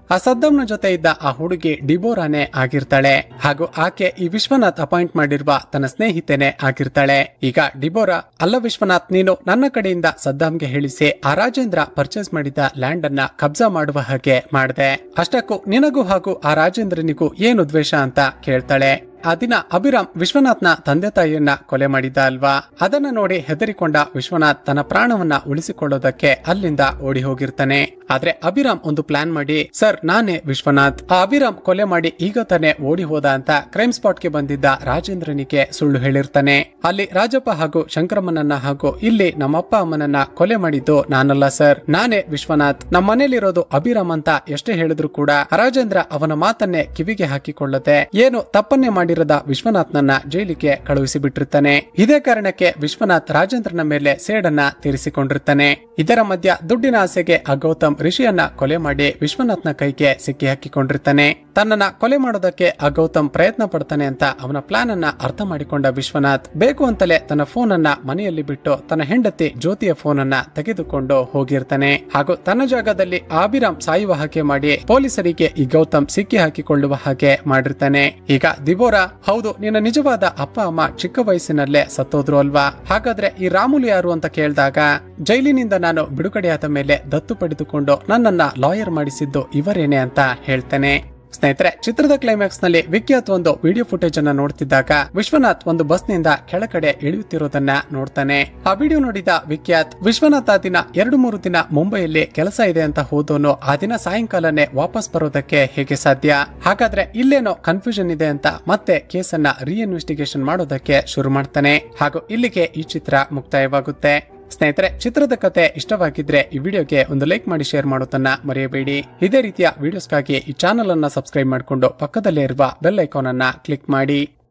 ಆ ಸದ್ದಾಂನ ಜೊತೆ ಇದ್ದ ಆ ಹುಡುಗಿ ಡಿಬೋರಾನೇ ಆಗಿರ್ತಾಳೆ ಹಾಗೂ ಆಕೆ ಈ ವಿಶ್ವನಾಥ್ ಅಪಾಯಿಂಟ್ ಮಾಡಿರುವ ತನ್ನ ಸ್ನೇಹಿತೆನೆ ಆಗಿರ್ತಾಳೆ ಈಗ ಡಿಬೋರಾ ಅಲ್ಲ ವಿಶ್ವನಾಥ್ ನೀನು ನನ್ನ ಕಡೆಯಿಂದ ಸದ್ದಾಂಗೆ ಹೇಳಿಸಿ ಆ ರಾಜೇಂದ್ರ ಪರ್ಚೇಸ್ ಮಾಡಿದ ಲ್ಯಾಂಡ್ ಅನ್ನ ಕಬ್ಜಾ ಮಾಡುವ ಹಾಗೆ ಮಾಡಿದೆ ಅಷ್ಟಕ್ಕೂ ನಿನಗೂ ಹಾಗೂ ಆ ರಾಜೇಂದ್ರನಿಗೂ ಏನು ದ್ವೇಷ ಅಂತ ಕೇಳ್ತಾಳೆ ಆ ದಿನ ಅಭಿರಾಮ್ ವಿಶ್ವನಾಥ್ನ ತಂದೆ ತಾಯಿಯನ್ನ ಕೊಲೆ ಮಾಡಿದ್ದ ಅಲ್ವಾ ಅದನ್ನ ನೋಡಿ ಹೆದರಿಕೊಂಡ ವಿಶ್ವನಾಥ್ ತನ್ನ ಪ್ರಾಣವನ್ನ ಉಳಿಸಿಕೊಳ್ಳೋದಕ್ಕೆ ಅಲ್ಲಿಂದ ಓಡಿ ಹೋಗಿರ್ತಾನೆ ಆದ್ರೆ ಅಭಿರಾಮ್ ಒಂದು ಪ್ಲಾನ್ ಮಾಡಿ ಸರ್ ನಾನೇ ವಿಶ್ವನಾಥ್ ಆ ಅಭಿರಾಮ್ ಕೊಲೆ ಮಾಡಿ ಈಗ ತಾನೇ ಓಡಿ ಹೋದ ಅಂತ ಕ್ರೈಮ್ ಸ್ಪಾಟ್ಗೆ ಬಂದಿದ್ದ ರಾಜೇಂದ್ರನಿಗೆ ಸುಳ್ಳು ಹೇಳಿರ್ತಾನೆ ಅಲ್ಲಿ ರಾಜಪ್ಪ ಹಾಗೂ ಶಂಕರಮ್ಮನನ್ನ ಹಾಗೂ ಇಲ್ಲಿ ನಮ್ಮಪ್ಪ ಅಮ್ಮನನ್ನ ಕೊಲೆ ಮಾಡಿದ್ದು ನಾನಲ್ಲ ಸರ್ ನಾನೇ ವಿಶ್ವನಾಥ್ ನಮ್ಮ ಮನೇಲಿರೋದು ಅಭಿರಾಮ್ ಅಂತ ಎಷ್ಟೇ ಹೇಳಿದ್ರು ಕೂಡ ರಾಜೇಂದ್ರ ಅವನ ಮಾತನ್ನೇ ಕಿವಿಗೆ ಹಾಕಿಕೊಳ್ಳದೆ ಏನು ತಪ್ಪನ್ನೇ ಮಾಡಿರದ ವಿಶ್ವನಾಥ್ನನ್ನ ಜೈಲಿಗೆ ಕಳುಹಿಸಿ ಬಿಟ್ಟಿರ್ತಾನೆ ಇದೇ ಕಾರಣಕ್ಕೆ ವಿಶ್ವನಾಥ್ ರಾಜೇಂದ್ರನ ಮೇಲೆ ಸೇಡನ್ನ ತೀರಿಸಿಕೊಂಡಿರ್ತಾನೆ ಇದರ ಮಧ್ಯ ದುಡ್ಡಿನ ಆಸೆಗೆ ಆ ಗೌತಮ್ ಋಷಿಯನ್ನ ಕೊಲೆ ಮಾಡಿ ವಿಶ್ವನಾಥ್ನ ಕೈಗೆ ಸಿಕ್ಕಿ ಹಾಕಿಕೊಂಡಿರ್ತಾನೆ ತನ್ನನ್ನ ಕೊಲೆ ಮಾಡೋದಕ್ಕೆ ಆ ಗೌತಮ್ ಪ್ರಯತ್ನ ಪಡ್ತಾನೆ ಅಂತ ಅವನ ಪ್ಲಾನ್ ಅನ್ನ ಅರ್ಥ ಮಾಡಿಕೊಂಡ ವಿಶ್ವನಾಥ್ ಬೇಕು ಅಂತಲೇ ತನ್ನ ಫೋನ್ ಅನ್ನ ಮನೆಯಲ್ಲಿ ಬಿಟ್ಟು ತನ್ನ ಹೆಂಡತಿ ಜ್ಯೋತಿಯ ಫೋನ್ ಅನ್ನ ತೆಗೆದುಕೊಂಡು ಹೋಗಿರ್ತಾನೆ ಹಾಗೂ ತನ್ನ ಜಾಗದಲ್ಲಿ ಅಭಿರಾಮ್ ಸಾಯುವ ಹಾಗೆ ಮಾಡಿ ಪೊಲೀಸರಿಗೆ ಈ ಗೌತಮ್ ಸಿಕ್ಕಿ ಹಾಕಿಕೊಳ್ಳುವ ಹಾಗೆ ಮಾಡಿರ್ತಾನೆ ಈಗ ದಿಬೋರಾ ಹೌದು ನಿನ್ನ ನಿಜವಾದ ಅಪ್ಪ ಅಮ್ಮ ಚಿಕ್ಕ ವಯಸ್ಸಿನಲ್ಲೇ ಸತ್ತೋದ್ರು ಅಲ್ವಾ ಹಾಗಾದ್ರೆ ಈ ರಾಮುಲು ಯಾರು ಅಂತ ಕೇಳಿದಾಗ ಜೈಲಿನಿಂದ ನಾನು ಬಿಡುಗಡೆಯಾದ ಮೇಲೆ ದತ್ತು ಪಡೆದುಕೊಂಡು ನನ್ನನ್ನ ಲಾಯರ್ ಮಾಡಿಸಿದ್ದು ಇವರೇನೆ ಅಂತ ಹೇಳ್ತಾನೆ ಸ್ನೇಹಿತರೆ ಚಿತ್ರದ ಕ್ಲೈಮ್ಯಾಕ್ಸ್ ನಲ್ಲಿ ವಿಖ್ಯಾತ್ ಒಂದು ವಿಡಿಯೋ ಫುಟೇಜ್ ಅನ್ನ ನೋಡ್ತಿದ್ದಾಗ ವಿಶ್ವನಾಥ್ ಒಂದು ಬಸ್ ನಿಂದ ಕೆಳಗಡೆ ಇಳಿಯುತ್ತಿರೋದನ್ನ ನೋಡ್ತಾನೆ ಆ ವಿಡಿಯೋ ನೋಡಿದ ವಿಖ್ಯಾತ್ ವಿಶ್ವನಾಥ್ ಆ ದಿನ ಎರಡು ಮೂರು ದಿನ ಮುಂಬೈಯಲ್ಲಿ ಕೆಲಸ ಇದೆ ಅಂತ ಹೋದೋನು ಆ ದಿನ ಸಾಯಂಕಾಲನೇ ವಾಪಸ್ ಬರೋದಕ್ಕೆ ಹೇಗೆ ಸಾಧ್ಯ ಹಾಗಾದ್ರೆ ಇಲ್ಲೇನೋ ಕನ್ಫ್ಯೂಷನ್ ಇದೆ ಅಂತ ಮತ್ತೆ ಕೇಸನ್ನ ರೀಇನ್ವೆಸ್ಟಿಗೇಷನ್ ಮಾಡೋದಕ್ಕೆ ಶುರು ಮಾಡ್ತಾನೆ ಹಾಗೂ ಇಲ್ಲಿಗೆ ಈ ಚಿತ್ರ ಮುಕ್ತಾಯವಾಗುತ್ತೆ ಸ್ನೇಹಿತರೆ ಚಿತ್ರದ ಕತೆ ಇಷ್ಟವಾಗಿದ್ರೆ ಈ ವಿಡಿಯೋಗೆ ಒಂದು ಲೈಕ್ ಮಾಡಿ ಶೇರ್ ಮಾಡೋದನ್ನ ಮರೆಯಬೇಡಿ ಇದೇ ರೀತಿಯ ವಿಡಿಯೋಸ್ಗಾಗಿ ಈ ಚಾನಲ್ ಅನ್ನ ಸಬ್ಸ್ಕ್ರೈಬ್ ಮಾಡಿಕೊಂಡು ಪಕ್ಕದಲ್ಲೇ ಇರುವ ಬೆಲ್ ಐಕಾನ್ ಅನ್ನ ಕ್ಲಿಕ್ ಮಾಡಿ